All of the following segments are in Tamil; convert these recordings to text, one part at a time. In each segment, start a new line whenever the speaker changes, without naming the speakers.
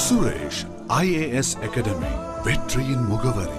சுரேஷ் ஐஏஎஸ் அகாடமி வெற்றியின் முகவரி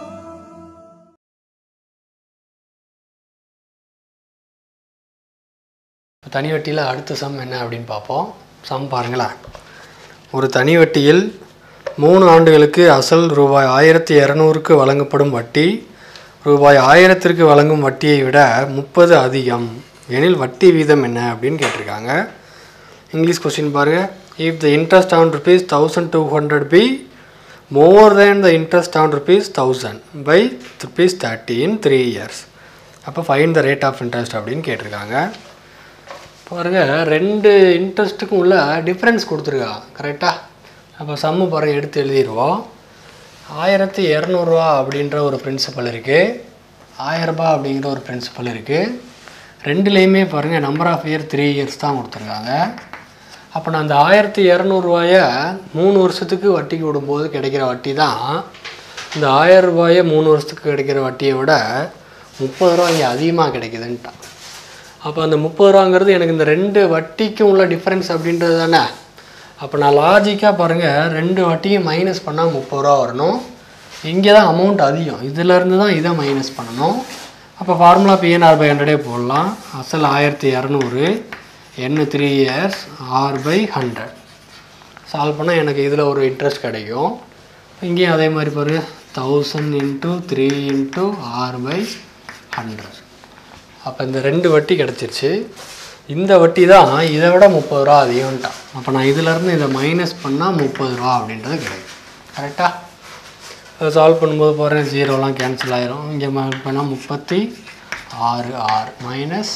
தனி வட்டியில் அடுத்த சம் என்ன அப்படின்னு பார்ப்போம் சம் பாருங்களேன் ஒரு தனி வட்டியில் மூணு ஆண்டுகளுக்கு அசல் ரூபாய் ஆயிரத்தி இரநூறுக்கு வழங்கப்படும் வட்டி ரூபாய் ஆயிரத்திற்கு வழங்கும் வட்டியை விட முப்பது அதிகம் எனில் வட்டி வீதம் என்ன அப்படின்னு கேட்டிருக்காங்க இங்கிலீஷ் கொஸ்டின் பாருங்கள் if the interest on rupees thousand two hundred be more than the interest on rupees thousand by rupees thirty in three years அப்போ find the rate of interest அப்படின்னு கேட்டிருக்காங்க பாருங்க ரெண்டு இன்ட்ரெஸ்ட்டுக்கும் உள்ள டிஃப்ரென்ஸ் கொடுத்துருக்கா கரெக்டாக அப்போ சம்மு பாருங்க எடுத்து எழுதிடுவோம் ஆயிரத்தி இரநூறுவா அப்படின்ற ஒரு பிரின்சிபல் இருக்குது ஆயரரூபா அப்படிங்கிற ஒரு பிரின்சிபல் இருக்குது ரெண்டுலேயுமே பாருங்கள் number of year three years தான் கொடுத்துருக்காங்க அப்போ நான் அந்த ஆயிரத்தி இரநூறுவாய மூணு வருஷத்துக்கு வட்டிக்கு விடும்போது கிடைக்கிற வட்டி தான் இந்த ஆயிரம் ரூபாயை மூணு வருஷத்துக்கு கிடைக்கிற வட்டியை விட முப்பது ரூபா இங்கே அதிகமாக கிடைக்குதுன்ட்டான் அப்போ அந்த முப்பது ரூபாங்கிறது எனக்கு இந்த ரெண்டு வட்டிக்கும் உள்ள டிஃப்ரென்ஸ் அப்படின்றது தானே அப்போ நான் லாஜிக்காக பாருங்கள் ரெண்டு வட்டியும் மைனஸ் பண்ணால் முப்பது ரூபா வரணும் இங்கே தான் அமௌண்ட் அதிகம் இதிலேருந்து தான் இதை மைனஸ் பண்ணணும் அப்போ ஃபார்முலா பிஎன்ஆர் பை ஹண்ட்ரடே போடலாம் அசல் ஆயிரத்தி இரநூறு என்ன three years R by hundred solve பண்ணால் எனக்கு இதில் ஒரு இன்ட்ரெஸ்ட் கிடைக்கும் இங்கேயும் அதே மாதிரி பாரு thousand into three into R by hundred அப்போ இந்த ரெண்டு வட்டி கிடச்சிருச்சு இந்த வட்டி தான் இதை விட முப்பது ரூபா அதிகம்ட்டான் அப்போ நான் இதிலேருந்து இதை மைனஸ் பண்ணால் முப்பது ரூபா அப்படின்றது கிடைக்கும் கரெக்டாக அதை சால்வ் பண்ணும்போது போகிறேன் ஜீரோலாம் கேன்சல் ஆயிரும் இங்கே பண்ணால் முப்பத்தி ஆறு R minus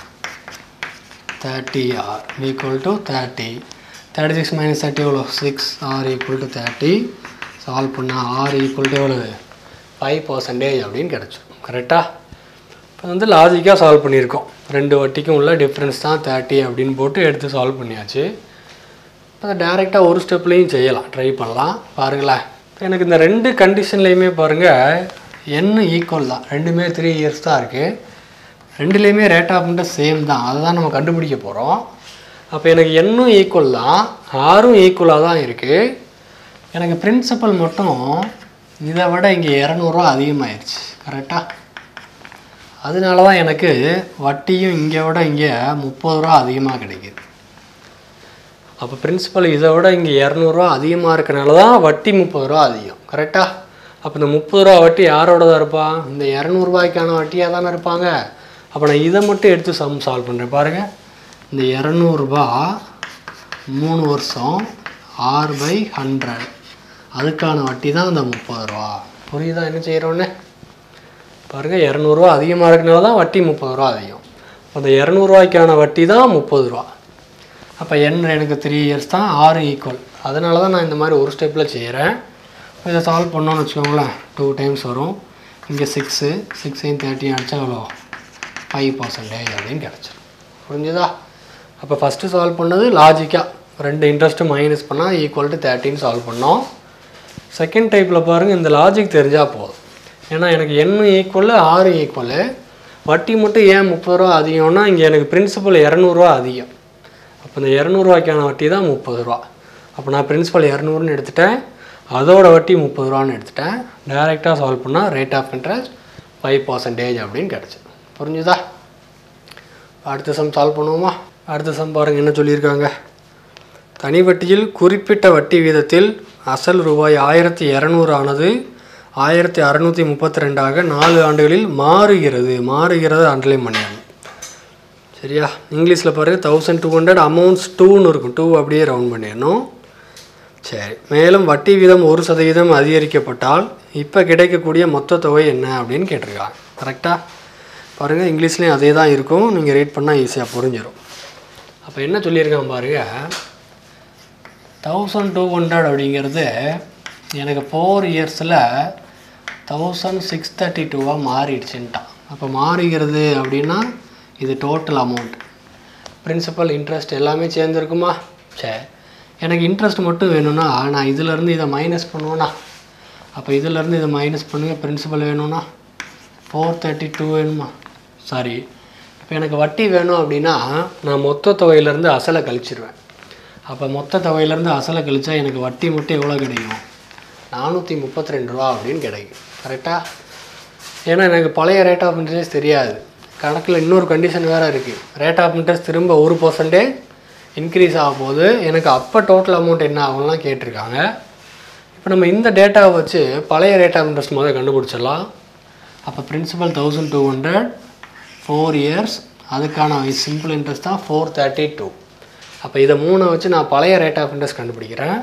thirty R equal to thirty thirty six minus thirty எவ்வளோ six R equal to thirty solve பண்ணால் ஆர் ஈக்குவல் டு எவ்வளோ ஃபைவ் பர்சன்டேஜ் அப்படின்னு கிடச்சிரும் கரெக்டாக இப்போ வந்து லாஜிக்காக சால்வ் பண்ணியிருக்கோம் ரெண்டு வட்டிக்கும் உள்ள டிஃப்ரென்ஸ் தான் தேர்ட்டி அப்படின்னு போட்டு எடுத்து சால்வ் பண்ணியாச்சு அதை டேரெக்டாக ஒரு ஸ்டெப்லேயும் செய்யலாம் ட்ரை பண்ணலாம் பாருங்களேன் இப்போ எனக்கு இந்த ரெண்டு கண்டிஷன்லேயுமே பாருங்கள் என்ன ஈக்குவல் தான் ரெண்டுமே த்ரீ இயர்ஸ் தான் இருக்குது ரெண்டுலேயுமே ரேட் ஆஃப் இன்ட்ரெஸ்ட் சேம் தான் அதை தான் நம்ம கண்டுபிடிக்க போகிறோம் அப்போ எனக்கு என்னும் ஈக்குவல் தான் ஆறும் ஈக்குவலாக தான் இருக்குது எனக்கு பிரின்சிபல் மட்டும் இதை விட இங்கே இரநூறுவா அதிகமாகிடுச்சு கரெக்டாக அதனால தான் எனக்கு வட்டியும் இங்கே விட இங்கே முப்பது ரூபா அதிகமாக கிடைக்குது அப்போ பிரின்சிபல் இதை விட இங்கே இரநூறுவா அதிகமாக இருக்கனால தான் வட்டி முப்பது ரூபா அதிகம் கரெக்டாக அப்போ இந்த முப்பது ரூபா வட்டி யாரோட தான் இருப்பான் இந்த இரநூறுபாய்க்கான வட்டியாக தானே இருப்பாங்க அப்போ நான் இதை மட்டும் எடுத்து சம் சால்வ் பண்ணுறேன் பாருங்கள் இந்த இரநூறுபா மூணு வருஷம் ஆறு பை ஹண்ட்ரட் அதுக்கான வட்டி தான் இந்த முப்பது ரூபா புரியுதா என்ன செய்கிறோன்னு பாருங்கள் இரநூறுவா அதிகமாக இருக்கனால தான் வட்டி முப்பது ரூபா அதிகம் அந்த இரநூறுவாய்க்கான வட்டி தான் முப்பது ரூபா அப்போ என்ன எனக்கு த்ரீ இயர்ஸ் தான் ஆறு ஈக்குவல் அதனால தான் நான் இந்த மாதிரி ஒரு ஸ்டெப்பில் செய்கிறேன் இதை சால்வ் பண்ணோன்னு வச்சுக்கோங்களேன் டூ டைம்ஸ் வரும் இங்கே சிக்ஸு சிக்ஸையும் தேர்ட்டியும் அடித்தா எவ்வளோ ஃபைவ் பர்சன்டேஜ் அப்படின்னு கிடச்சிரும் புரிஞ்சுதா அப்போ ஃபஸ்ட்டு சால்வ் பண்ணது லாஜிக்காக ரெண்டு இன்ட்ரெஸ்ட்டு மைனஸ் பண்ணால் ஈக்குவல் டு தேர்ட்டின்னு சால்வ் பண்ணோம் செகண்ட் டைப்பில் பாருங்கள் இந்த லாஜிக் தெரிஞ்சால் போதும் ஏன்னா எனக்கு என்ன ஈக்குவல் ஆறு ஈக்குவலு வட்டி மட்டும் ஏன் முப்பது ரூபா அதிகம்னா இங்கே எனக்கு பிரின்சிபல் இரநூறுவா அதிகம் அப்போ இந்த இரநூறுவாய்க்கான வட்டி தான் முப்பது ரூபா அப்போ நான் பிரின்சிபல் இரநூறுன்னு எடுத்துட்டேன் அதோட வட்டி முப்பது ரூபான்னு எடுத்துட்டேன் டைரெக்டாக சால்வ் பண்ணால் rate of interest five percentage அப்படின்னு கிடச்சி புரிஞ்சுதா அடுத்த சம் சால்வ் பண்ணுவோமா அடுத்த சம் பாருங்கள் என்ன சொல்லியிருக்காங்க தனி வட்டியில் குறிப்பிட்ட வட்டி வீதத்தில் அசல் ரூபாய் ஆயிரத்தி இரநூறு ஆனது ஆயிரத்தி அறநூற்றி முப்பத்தி ரெண்டாக நாலு ஆண்டுகளில் மாறுகிறது மாறுகிறது அண்டர்லைன் பண்ணிடணும் சரியா இங்கிலீஷில் பாருங்கள் தௌசண்ட் டூ ஹண்ட்ரட் அமௌண்ட்ஸ் டூன்னு இருக்கும் டூ அப்படியே ரவுண்ட் பண்ணிடணும் சரி மேலும் வட்டி வீதம் ஒரு சதவீதம் அதிகரிக்கப்பட்டால் இப்போ கிடைக்கக்கூடிய மொத்த தொகை என்ன அப்படின்னு கேட்டிருக்காங்க கரெக்டாக பாருங்கள் இங்கிலீஷ்லேயும் அதே தான் இருக்கும் நீங்கள் ரீட் பண்ணால் ஈஸியாக புரிஞ்சிடும் அப்போ என்ன சொல்லியிருக்கான் பாருங்கள் தௌசண்ட் டூ ஹண்ட்ரட் அப்படிங்கிறது எனக்கு ஃபோர் இயர்ஸில் தௌசண்ட் சிக்ஸ் தேர்ட்டி டூவாக மாறிடுச்சுன்ட்டான் அப்போ மாறுகிறது அப்படின்னா இது டோட்டல் அமௌண்ட் பிரின்சிபல் இன்ட்ரெஸ்ட் எல்லாமே சேர்ந்துருக்குமா சரி எனக்கு இன்ட்ரெஸ்ட் மட்டும் வேணும்னா நான் இதிலேருந்து இதை மைனஸ் பண்ணுவேண்ணா அப்போ இதிலேருந்து இதை மைனஸ் பண்ணுங்கள் பிரின்சிபல் வேணும்னா ஃபோர் தேர்ட்டி டூ வேணுமா சாரி இப்போ எனக்கு வட்டி வேணும் அப்படின்னா நான் மொத்த தொகையிலேருந்து அசலை கழிச்சிருவேன் அப்போ மொத்த தொகையிலேருந்து அசலை கழிச்சா எனக்கு வட்டி மட்டும் எவ்வளோ கிடைக்கும் நானூற்றி முப்பத்தி ரெண்டு ரூபா அப்படின்னு கிடைக்கும் கரெக்டாக ஏன்னா எனக்கு பழைய ரேட் ஆஃப் இன்ட்ரெஸ்ட் தெரியாது கணக்கில் இன்னொரு கண்டிஷன் வேறு இருக்குது ரேட் ஆஃப் இன்ட்ரெஸ்ட் திரும்ப ஒரு பர்சன்டேஜ் இன்க்ரீஸ் ஆக போது எனக்கு அப்போ டோட்டல் அமௌண்ட் என்ன ஆகும்லாம் கேட்டிருக்காங்க இப்போ நம்ம இந்த டேட்டாவை வச்சு பழைய ரேட் ஆஃப் இன்ட்ரெஸ்ட் முதல்ல கண்டுபிடிச்சிடலாம் அப்போ principal thousand two hundred four years அதுக்கான சிம்பிள் இன்ட்ரெஸ்ட் தான் ஃபோர் தேர்ட்டி டூ அப்போ இதை மூணை வச்சு நான் பழைய ரேட் ஆஃப் இன்ட்ரெஸ்ட் கண்டுபிடிக்கிறேன்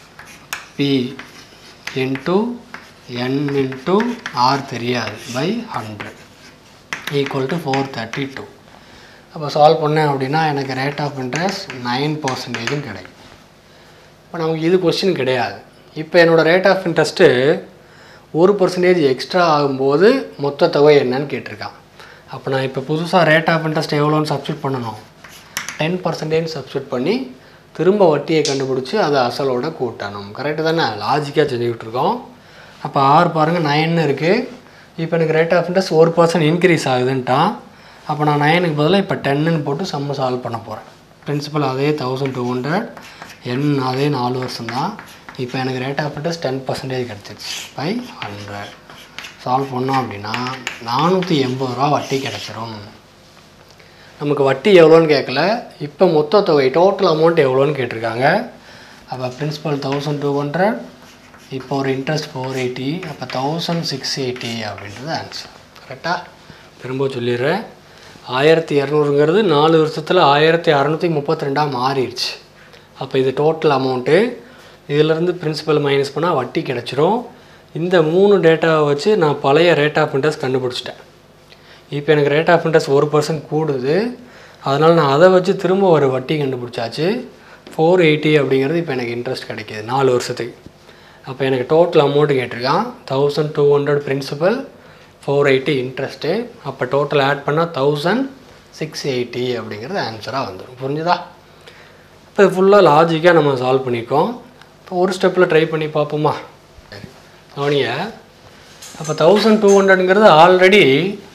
P into N into R தெரியாது by hundred equal to four thirty two அப்போ சால்வ் பண்ணேன் அப்படின்னா எனக்கு ரேட் ஆஃப் இன்ட்ரெஸ்ட் நைன் பர்சன்டேஜும் கிடைக்கும் இப்போ நமக்கு இது கொஸ்டின் கிடையாது இப்போ என்னோடய ரேட் ஆஃப் இன்ட்ரெஸ்ட்டு ஒரு பர்சன்டேஜ் எக்ஸ்ட்ரா ஆகும்போது மொத்த தொகை என்னன்னு கேட்டிருக்கான் அப்போ நான் இப்போ புதுசாக ரேட் ஆஃப் இன்ட்ரெஸ்ட் எவ்வளோன்னு சப்ஸ்டியூட் பண்ணணும் டென் பர்சன்டேஜ் சப்ஸ்டியூட் பண்ணி திரும்ப வட்டியை கண்டுபிடிச்சி அதை அசலோட கூட்டணும் கரெக்டு தானே லாஜிக்காக செஞ்சுக்கிட்டு இருக்கோம் அப்போ ஆறு பாருங்கள் நைன்னு இருக்குது இப்போ எனக்கு ரேட் ஆஃப் இன்ட்ரெஸ்ட் ஒரு பர்சன்ட் இன்க்ரீஸ் ஆகுதுன்ட்டான் அப்போ நான் நைனுக்கு பதிலாக இப்போ டென்னுன்னு போட்டு சம்ம சால்வ் பண்ண போகிறேன் பிரின்சிபல் அதே தௌசண்ட் டூ ஹண்ட்ரட் என் அதே நாலு வருஷம் தான் இப்போ எனக்கு rate of interest ten percentage கிடச்சிருச்சு பை ஹண்ட்ரட் சால்வ் பண்ணோம் அப்படின்னா நானூற்றி எண்பது ரூபா வட்டி கிடச்சிரும் நமக்கு வட்டி எவ்வளோன்னு கேட்கல இப்போ மொத்த தொகை டோட்டல் அமௌண்ட் எவ்வளோன்னு கேட்டிருக்காங்க அப்போ பிரின்சிபல் தௌசண்ட் டூ ஹண்ட்ரட் இப்போ ஒரு இன்ட்ரெஸ்ட் ஃபோர் எயிட்டி அப்போ தௌசண்ட் சிக்ஸ் எயிட்டி அப்படின்றது ஆன்சர் கரெக்டாக திரும்ப சொல்லிடுறேன் ஆயிரத்தி இரநூறுங்கிறது நாலு வருஷத்தில் ஆயிரத்தி அறநூற்றி முப்பத்தி ரெண்டாக மாறிடுச்சு அப்போ இது டோட்டல் அமௌண்ட்டு இதிலேருந்து பிரின்சிபல் மைனஸ் பண்ணால் வட்டி கிடச்சிரும் இந்த மூணு டேட்டாவை வச்சு நான் பழைய ரேட் ஆஃப் இன்ட்ரெஸ்ட் கண்டுபிடிச்சிட்டேன் இப்போ எனக்கு ரேட் ஆஃப் இன்ட்ரெஸ்ட் ஒரு பர்சன்ட் கூடுது அதனால் நான் அதை வச்சு திரும்ப ஒரு வட்டி கண்டுபிடிச்சாச்சு ஃபோர் எயிட்டி அப்படிங்கிறது இப்போ எனக்கு இன்ட்ரெஸ்ட் கிடைக்கிது நாலு வருஷத்துக்கு அப்போ எனக்கு டோட்டல் அமௌண்ட்டு கேட்டிருக்கான் thousand two hundred principal four eighty interest அப்போ டோட்டல் ஆட் பண்ணால் தௌசண்ட் சிக்ஸ் எயிட்டி அப்படிங்கிறது ஆன்சராக வந்துடும் புரிஞ்சுதா இப்போ ஃபுல்லாக லாஜிக்காக நம்ம சால்வ் பண்ணியிருக்கோம் இப்போ ஒரு ஸ்டெப்பில் ட்ரை பண்ணி பார்ப்போமா சரி கவனிய அப்போ தௌசண்ட் டூ ஹண்ட்ரடுங்கிறது ஆல்ரெடி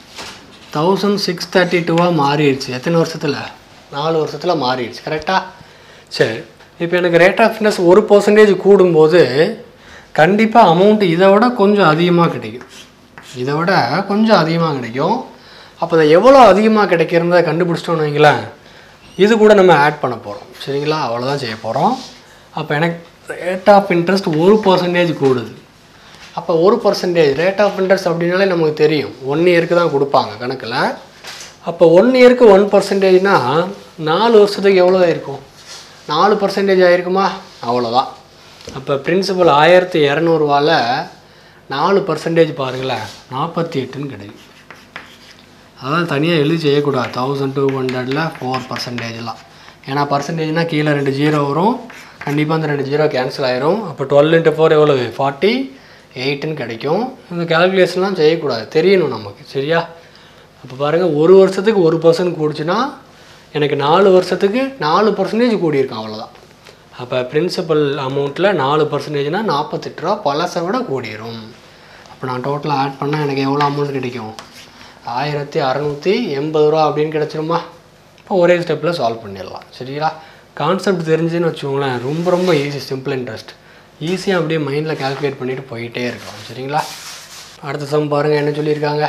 தௌசண்ட் சிக்ஸ் தேர்ட்டி டூவாக மாறிடுச்சு எத்தனை வருஷத்தில் நாலு வருஷத்தில் மாறிடுச்சு கரெக்டாக சரி இப்போ எனக்கு ரேட் ஆஃப் இன்ட்ரெஸ்ட் ஒரு பர்சன்டேஜ் கூடும்போது கண்டிப்பாக அமௌண்ட் இதை விட கொஞ்சம் அதிகமாக கிடைக்கும் இதை விட கொஞ்சம் அதிகமாக கிடைக்கும் அப்போ அதை எவ்வளோ அதிகமாக கிடைக்கிறத கண்டுபிடிச்சிட்டோன்னு வைங்களேன் இது கூட நம்ம ஆட் பண்ண போகிறோம் சரிங்களா அவ்வளோதான் செய்ய போகிறோம் அப்போ எனக்கு ரேட் ஆஃப் இன்ட்ரெஸ்ட் ஒரு பர்சன்டேஜ் கூடுது அப்போ ஒரு பர்சன்டேஜ் ரேட் ஆஃப் இன்ட்ரெஸ்ட் அப்படின்னாலே நமக்கு தெரியும் ஒன் இயருக்கு தான் கொடுப்பாங்க கணக்கில் அப்போ ஒன் இயருக்கு ஒன் பர்சன்டேஜ்னா நாலு வருஷத்துக்கு எவ்வளோ இருக்கும் நாலு பர்சன்டேஜ் ஆயிருக்குமா அவ்வளோதான் அப்போ பிரின்சிபல் ஆயிரத்தி இரநூறுவாவில் நாலு பர்சன்டேஜ் பாருங்களேன் நாற்பத்தி எட்டுன்னு கிடைக்கும் அதான் தனியாக எழுதி செய்யக்கூடாது தௌசண்ட் டூ ஹண்ட்ரடில் ஃபோர் பர்சன்டேஜ்லாம் ஏன்னா பர்சன்டேஜ்னால் கீழே ரெண்டு ஜீரோ வரும் கண்டிப்பாக அந்த ரெண்டு ஜீரோ கேன்சல் ஆயிரும் அப்போ டுவெல் இன்ட்டு ஃபோர் எவ்வளவு ஃபார்ட்டி எயிட்டுன்னு கிடைக்கும் இந்த கால்குலேஷன்லாம் செய்யக்கூடாது தெரியணும் நமக்கு சரியா அப்போ பாருங்கள் ஒரு வருஷத்துக்கு ஒரு பர்சன்ட் கூடிச்சுன்னா எனக்கு நாலு வருஷத்துக்கு நாலு பர்சன்டேஜ் கூடியிருக்கும் அவ்வளோதான் அப்போ பிரின்சிபல் அமௌண்ட்டில் நாலு பர்சன்டேஜ்னால் நாற்பத்தெட்டு ரூபா பழசை விட கூடிரும் அப்போ நான் டோட்டலாக ஆட் பண்ணால் எனக்கு எவ்வளோ அமௌண்ட் கிடைக்கும் ஆயிரத்தி அறநூற்றி எண்பது ரூபா அப்படின்னு கிடச்சிருமா இப்போ ஒரே ஸ்டெப்பில் சால்வ் பண்ணிடலாம் சரிங்களா கான்செப்ட் தெரிஞ்சுன்னு வச்சுக்கோங்களேன் ரொம்ப ரொம்ப ஈஸி சிம்பிள் இன்ட்ரெஸ்ட் ஈஸியாக அப்படியே மைண்டில் கால்குலேட் பண்ணிட்டு போயிட்டே இருக்கோம் சரிங்களா அடுத்த சம் பாருங்கள் என்ன சொல்லியிருக்காங்க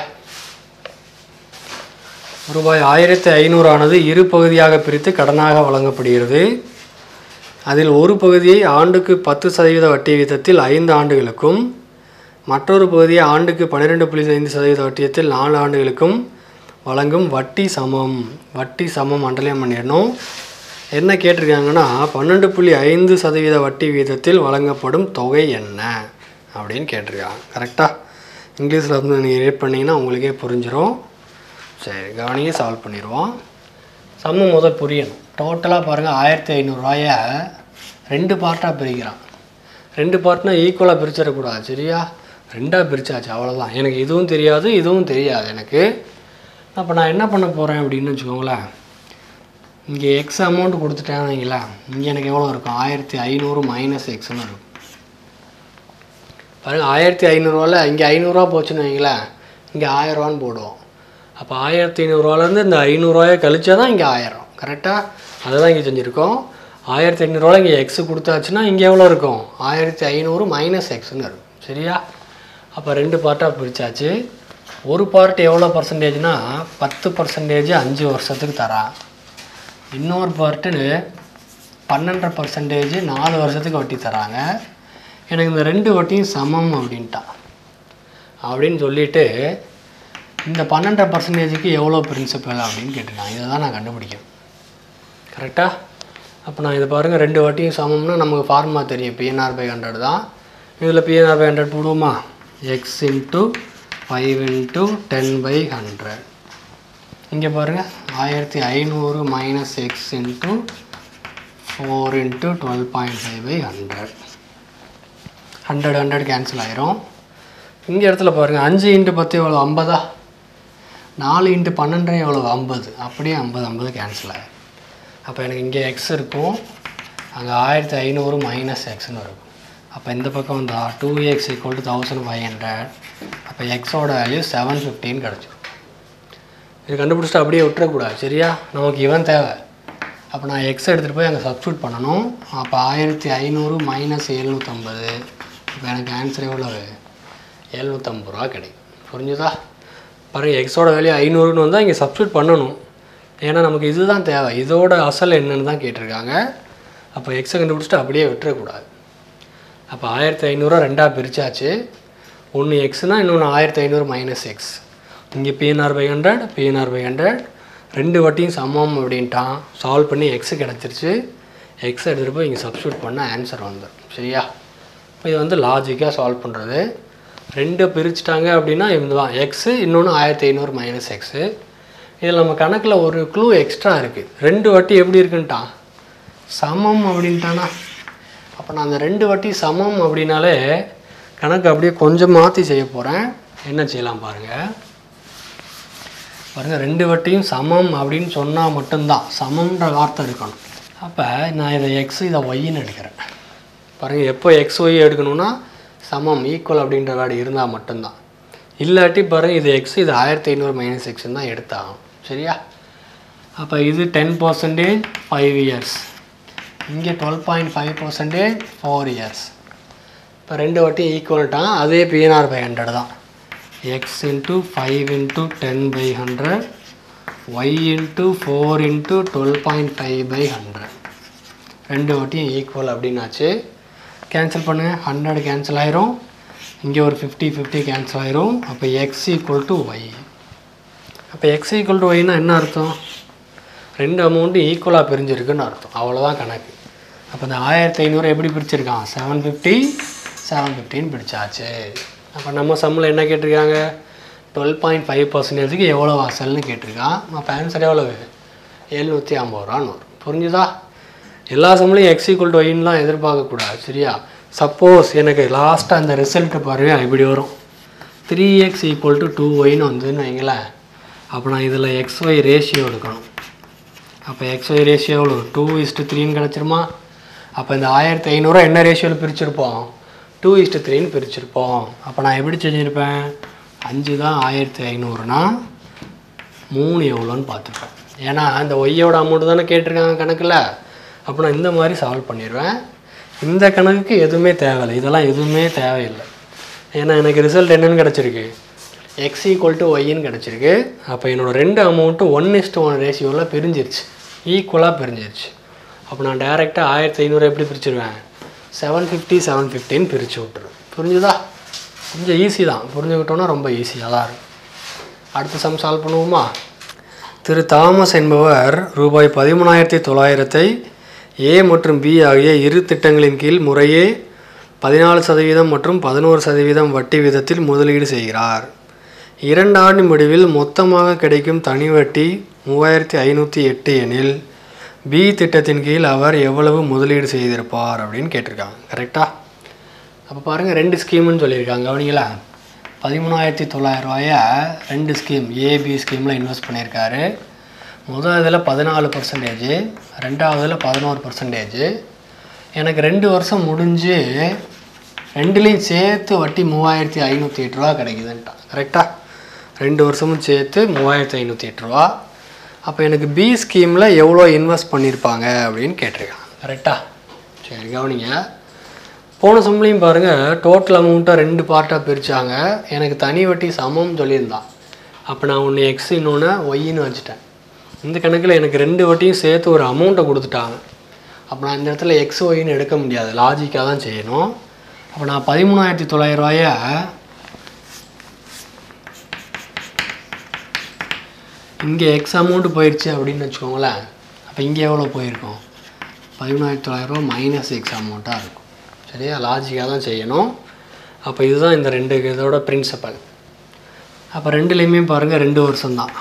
ரூபாய் ஆயிரத்தி ஐநூறானது இரு பகுதியாக பிரித்து கடனாக வழங்கப்படுகிறது அதில் ஒரு பகுதியை ஆண்டுக்கு பத்து சதவீத வட்டி விகிதத்தில் ஐந்து ஆண்டுகளுக்கும் மற்றொரு பகுதியை ஆண்டுக்கு பன்னிரெண்டு புள்ளி ஐந்து சதவீத வட்டியத்தில் நாலு ஆண்டுகளுக்கும் வழங்கும் வட்டி சமம் வட்டி சமம் அண்டர்லைன் பண்ணிடணும் என்ன கேட்டிருக்காங்கன்னா பன்னெண்டு புள்ளி ஐந்து சதவீத வட்டி விகிதத்தில் வழங்கப்படும் தொகை என்ன அப்படின்னு கேட்டிருக்காங்க கரெக்டாக இங்கிலீஷில் வந்து நீங்கள் ரீட் பண்ணிங்கன்னா உங்களுக்கே புரிஞ்சிடும் சரி கவனிங்க சால்வ் பண்ணிடுவோம் சம்மு முதல் புரியணும் டோட்டலாக பாருங்கள் ஆயிரத்தி ஐநூறுரூவாய ரெண்டு பார்ட்டாக பிரிக்கிறான் ரெண்டு பார்ட்னா ஈக்குவலாக பிரிச்சிடக்கூடாது சரியா ரெண்டாக பிரிச்சாச்சு அவ்வளோதான் எனக்கு இதுவும் தெரியாது இதுவும் தெரியாது எனக்கு அப்போ நான் என்ன பண்ண போகிறேன் அப்படின்னு வச்சுக்கோங்களேன் இங்கே எக்ஸ் அமௌண்ட் கொடுத்துட்டேன் வைங்களேன் இங்கே எனக்கு எவ்வளோ இருக்கும் ஆயிரத்தி ஐநூறு மைனஸ் எக்ஸ்னு இருக்கும் பாருங்கள் ஆயிரத்தி ஐநூறுரூவாவில் இங்கே ஐநூறுரூவா போச்சுன்னு வைங்களேன் இங்கே ஆயிரரூவான்னு போடுவோம் அப்போ ஆயிரத்தி ஐநூறுரூவாலேருந்து இந்த ஐநூறுரூவாயை கழிச்சா தான் இங்கே ஆயிரம் கரெக்டாக அதை தான் இங்கே செஞ்சுருக்கோம் ஆயிரத்தி ஐநூறுரூவா இங்கே எக்ஸு கொடுத்தாச்சுன்னா இங்கே எவ்வளோ இருக்கும் ஆயிரத்தி ஐநூறு மைனஸ் எக்ஸ்னு இருக்கும் சரியா அப்போ ரெண்டு பார்ட்டாக பிரித்தாச்சு ஒரு பார்ட் எவ்வளோ பர்சன்டேஜ்னா பத்து பர்சன்டேஜ் அஞ்சு வருஷத்துக்கு தரான் இன்னொரு பார்ட்டு பன்னெண்டரை பர்சன்டேஜ் நாலு வருஷத்துக்கு வட்டி தராங்க எனக்கு இந்த ரெண்டு வட்டியும் சமம் அப்படின்ட்டான் அப்படின்னு சொல்லிட்டு இந்த பன்னெண்டரை பர்சன்டேஜுக்கு எவ்வளோ பிரின்சிபல் அப்படின்னு கேட்டிருக்கான் இதை தான் நான் கண்டுபிடிக்கணும் கரெக்டாக அப்போ நான் இதை பாருங்கள் ரெண்டு வாட்டியும் சமம்னா நமக்கு ஃபார்முலா தெரியும் பிஎன்ஆர் பை ஹண்ட்ரட் தான் இதில் பிஎன்ஆர் பை ஹண்ட்ரட் போடுவோமா X into five into ten by hundred இங்கே பாருங்கள் ஆயிரத்தி ஐநூறு minus X into four into twelve point five by hundred hundred hundred cancel ஆயிரும் இங்கே இடத்துல பாருங்கள் அஞ்சு இன்ட்டு பத்து எவ்வளோ ஐம்பதா நாலு இன்ட்டு பன்னெண்டு எவ்வளோ ஐம்பது அப்படியே ஐம்பது ஐம்பது கேன்சல் ஆயிரும் அப்போ எனக்கு இங்கே எக்ஸ் இருக்கும் அங்கே ஆயிரத்தி ஐநூறு மைனஸ் எக்ஸ்னு இருக்கும் அப்போ இந்த பக்கம் வந்தால் two X equal to thousand five hundred அப்போ எக்ஸோட வேல்யூ செவன் ஃபிஃப்டின்னு கிடச்சிரும் இது கண்டுபிடிச்சிட்டு அப்படியே விட்டுறக்கூடாது சரியா நமக்கு இவன் தேவை அப்போ நான் எக்ஸ் எடுத்துகிட்டு போய் அங்கே சப்ஸ்டியூட் பண்ணணும் அப்போ ஆயிரத்தி ஐநூறு மைனஸ் எழுநூற்றம்பது இப்போ எனக்கு ஆன்சர் எவ்வளவு எழுநூற்றம்பது ரூபா கிடைக்கும் புரிஞ்சுதா பாருங்க எக்ஸோட வேல்யூ ஐநூறுன்னு வந்தால் இங்கே சப்ஸ்டியூட் பண்ணணும் ஏன்னா நமக்கு இதுதான் தேவை இதோட அசல் என்னன்னு தான் கேட்டிருக்காங்க அப்போ எக்ஸை கண்டுபிடிச்சிட்டு அப்படியே விட்டுறக்கூடாது அப்போ ஆயிரத்தி ஐநூறுரூவா ரெண்டாக பிரித்தாச்சு ஒன்று எக்ஸ்னால் இன்னொன்று ஆயிரத்தி ஐநூறு மைனஸ் எக்ஸ் இங்கே PNR by hundred PNR by hundred ரெண்டு வட்டியும் சமம் அப்படின்ட்டான் சால்வ் பண்ணி எக்ஸு கிடச்சிருச்சு எக்ஸ் எடுத்துகிட்டு போய் இங்கே சப்ஸ்டியூட் பண்ண ஆன்சர் வந்துடும் சரியா இப்போ இது வந்து லாஜிக்காக சால்வ் பண்ணுறது ரெண்டு பிரிச்சுட்டாங்க அப்படின்னா இதுதான் எக்ஸு இன்னொன்று ஆயிரத்தி ஐநூறு மைனஸ் எக்ஸு இதில் நம்ம கணக்கில் ஒரு க்ளூ எக்ஸ்ட்ரா இருக்குது ரெண்டு வட்டி எப்படி இருக்குன்ட்டான் சமம் அப்படின்ட்டானா அப்போ நான் அந்த ரெண்டு வட்டி சமம் அப்படின்னாலே கணக்கு அப்படியே கொஞ்சம் மாற்றி செய்ய போகிறேன் என்ன செய்யலாம் பாருங்கள் பாருங்கள் ரெண்டு வட்டியும் சமம் அப்படின்னு சொன்னால் மட்டும்தான் சமம்ன்ற வார்த்தை இருக்கணும் அப்போ நான் இதை எக்ஸ் இதை ஒய்ன்னு எடுக்கிறேன் பாருங்கள் எப்போ எக்ஸ் ஒய் எடுக்கணும்னா சமம் ஈக்குவல் அப்படின்ற வேர்டு இருந்தால் மட்டும்தான் இல்லாட்டி பாருங்கள் இது எக்ஸ் இது ஆயிரத்தி ஐநூறு மைனஸ் எக்ஸ்ன்னு தான் எடுத்தாகும் சரியா அப்போ இது டென் பர்சன்டேஜ் ஃபைவ் இயர்ஸ் இங்கே twelve point five percentage four years இப்போ ரெண்டு வாட்டியும் ஈக்குவல்ட்டான் அதே பிஎன்ஆர் பை ஹண்ட்ரட் தான் X into five into ten by hundred Y into four into twelve point five by hundred ரெண்டு வாட்டியும் ஈக்குவல் அப்படின்னாச்சு கேன்சல் பண்ணுங்கள் ஹண்ட்ரட் கேன்சல் ஆயிரும் இங்கே ஒரு ஃபிஃப்டி ஃபிஃப்டி கேன்சல் ஆயிரும் அப்போ எக்ஸ் ஈக்குவல் டு ஒய் அப்போ எக்ஸ் ஈக்குவல் டு ஒய்னா என்ன அர்த்தம் ரெண்டு அமௌண்ட்டு ஈக்குவலாக பிரிஞ்சிருக்குன்னு அர்த்தம் அவ்வளோதான் கணக்கு அப்போ இந்த ஆயிரத்தி ஐநூறு எப்படி பிரிச்சிருக்கான் செவன் ஃபிஃப்டி செவன் ஃபிஃப்டின்னு பிரிச்சாச்சு அப்போ நம்ம சம்மில் என்ன கேட்டிருக்காங்க டுவெல் பாயிண்ட் ஃபைவ் பர்சன்டேஜுக்கு எவ்வளோ அசல்னு கேட்டிருக்கான் அப்போ ஆன்சர் எவ்வளவு எழுநூற்றி ஐம்பது ரூபான்னு வரும் புரிஞ்சுதா எல்லா சம்லையும் எக்ஸ் ஈக்குவல் டு ஒயின்லாம் எதிர்பார்க்கக்கூடாது சரியா சப்போஸ் எனக்கு லாஸ்ட்டாக அந்த ரிசல்ட்டு பாருங்க இப்படி வரும் three X equal to two ஒய்னு வந்துன்னு வைங்களேன் அப்போ நான் இதில் எக்ஸ் ஒய் ரேஷியோ எடுக்கணும் அப்போ எக்ஸ் ஒய் ரேஷியோ எவ்வளோ டூ இஸ்ட்டு த்ரீன்னு கிடச்சிருமா அப்போ இந்த ஆயிரத்தி ஐநூறுரூவா என்ன ரேஷியோவில் பிரிச்சிருப்போம் டூ இஸ்ட்டு த்ரீன்னு பிரிச்சிருப்போம் அப்போ நான் எப்படி செஞ்சுருப்பேன் அஞ்சு தான் ஆயிரத்தி ஐநூறுனா மூணு எவ்வளோன்னு பார்த்துப்பேன் ஏன்னா அந்த ஒய்யோட அமௌண்ட் தானே கேட்டிருக்காங்க கணக்கில் அப்போ நான் இந்த மாதிரி சால்வ் பண்ணிடுவேன் இந்த கணக்குக்கு எதுவுமே தேவையில்லை இதெல்லாம் எதுவுமே தேவையில்லை ஏன்னா எனக்கு ரிசல்ட் என்னன்னு கிடச்சிருக்கு எக்ஸ் ஈக்குவல் டு ஒய்ன்னு கிடச்சிருக்கு அப்போ என்னோடய ரெண்டு அமௌண்ட்டும் ஒன் இஸ்ட்டு ஒன் ரேஷியோவில் பிரிஞ்சிருச்சு ஈக்குவலாக பிரிஞ்சிருச்சு அப்போ நான் டேரெக்டாக ஆயிரத்தி ஐநூறு எப்படி பிரிச்சிருவேன் செவன் ஃபிஃப்டி செவன் ஃபிஃப்டின்னு பிரித்து விட்டுருவேன் புரிஞ்சுதா கொஞ்சம் ஈஸி தான் புரிஞ்சுக்கிட்டோன்னா ரொம்ப ஈஸியாக தான் இருக்கும் அடுத்த சம் சால்வ் பண்ணுவோமா திரு தாமஸ் என்பவர் ரூபாய் பதிமூணாயிரத்தி தொள்ளாயிரத்தை ஏ மற்றும் பி ஆகிய இரு திட்டங்களின் கீழ் முறையே பதினாலு சதவீதம் மற்றும் பதினோரு சதவீதம் வட்டி விதத்தில் முதலீடு செய்கிறார் இரண்டு ஆண்டு முடிவில் மொத்தமாக கிடைக்கும் தனி வட்டி மூவாயிரத்தி ஐநூற்றி எட்டு எனில் பி திட்டத்தின் கீழ் அவர் எவ்வளவு முதலீடு செய்திருப்பார் அப்படின்னு கேட்டிருக்காங்க கரெக்டாக அப்போ பாருங்கள் ரெண்டு ஸ்கீம்னு சொல்லியிருக்காங்க கவனிங்களா பதிமூணாயிரத்தி தொள்ளாயிரம் ரூபாய ரெண்டு ஸ்கீம் ஏபி ஸ்கீமில் இன்வெஸ்ட் பண்ணியிருக்காரு முதல் இதில் பதினாலு பர்சன்டேஜ் ரெண்டாவதில் பதினோரு பர்சன்டேஜ் எனக்கு ரெண்டு வருஷம் முடிஞ்சு ரெண்டுலேயும் சேர்த்து வட்டி மூவாயிரத்தி ஐநூற்றி எட்டு ரூபா கிடைக்குதுன்ட்டான் கரெக்டாக ரெண்டு வருஷமும் சேர்த்து மூவாயிரத்தி ஐநூற்றி எட்டு ரூபா அப்போ எனக்கு பி ஸ்கீமில் எவ்வளோ இன்வெஸ்ட் பண்ணியிருப்பாங்க அப்படின்னு கேட்டிருக்காங்க கரெக்டா சரி கவனிங்க போன சம்பளையும் பாருங்கள் டோட்டல் அமௌண்ட்டை ரெண்டு பார்ட்டாக பிரித்தாங்க எனக்கு தனி வட்டி சமம்னு சொல்லியிருந்தான் அப்போ நான் ஒன்று எக்ஸ் இன்னொன்று ஒய்ன்னு வச்சுட்டேன் இந்த கணக்கில் எனக்கு ரெண்டு வட்டியும் சேர்த்து ஒரு அமௌண்ட்டை கொடுத்துட்டாங்க அப்போ நான் இந்த இடத்துல எக்ஸ் ஒய்ன்னு எடுக்க முடியாது லாஜிக்காக தான் செய்யணும் அப்போ நான் பதிமூணாயிரத்தி தொள்ளாயிரம் ரூபாய இங்கே எக்ஸ் அமௌண்ட்டு போயிடுச்சு அப்படின்னு வச்சுக்கோங்களேன் அப்போ இங்கே எவ்வளோ போயிருக்கும் பதிமூணாயிரத்தி தொள்ளாயிரரூவா மைனஸ் எக்ஸ் அமௌண்ட்டாக இருக்கும் சரியா லாஜிக்காக தான் செய்யணும் அப்போ இதுதான் இந்த ரெண்டு இதோட பிரின்சிபல் அப்போ ரெண்டுலேயுமே பாருங்கள் ரெண்டு வருஷம்தான்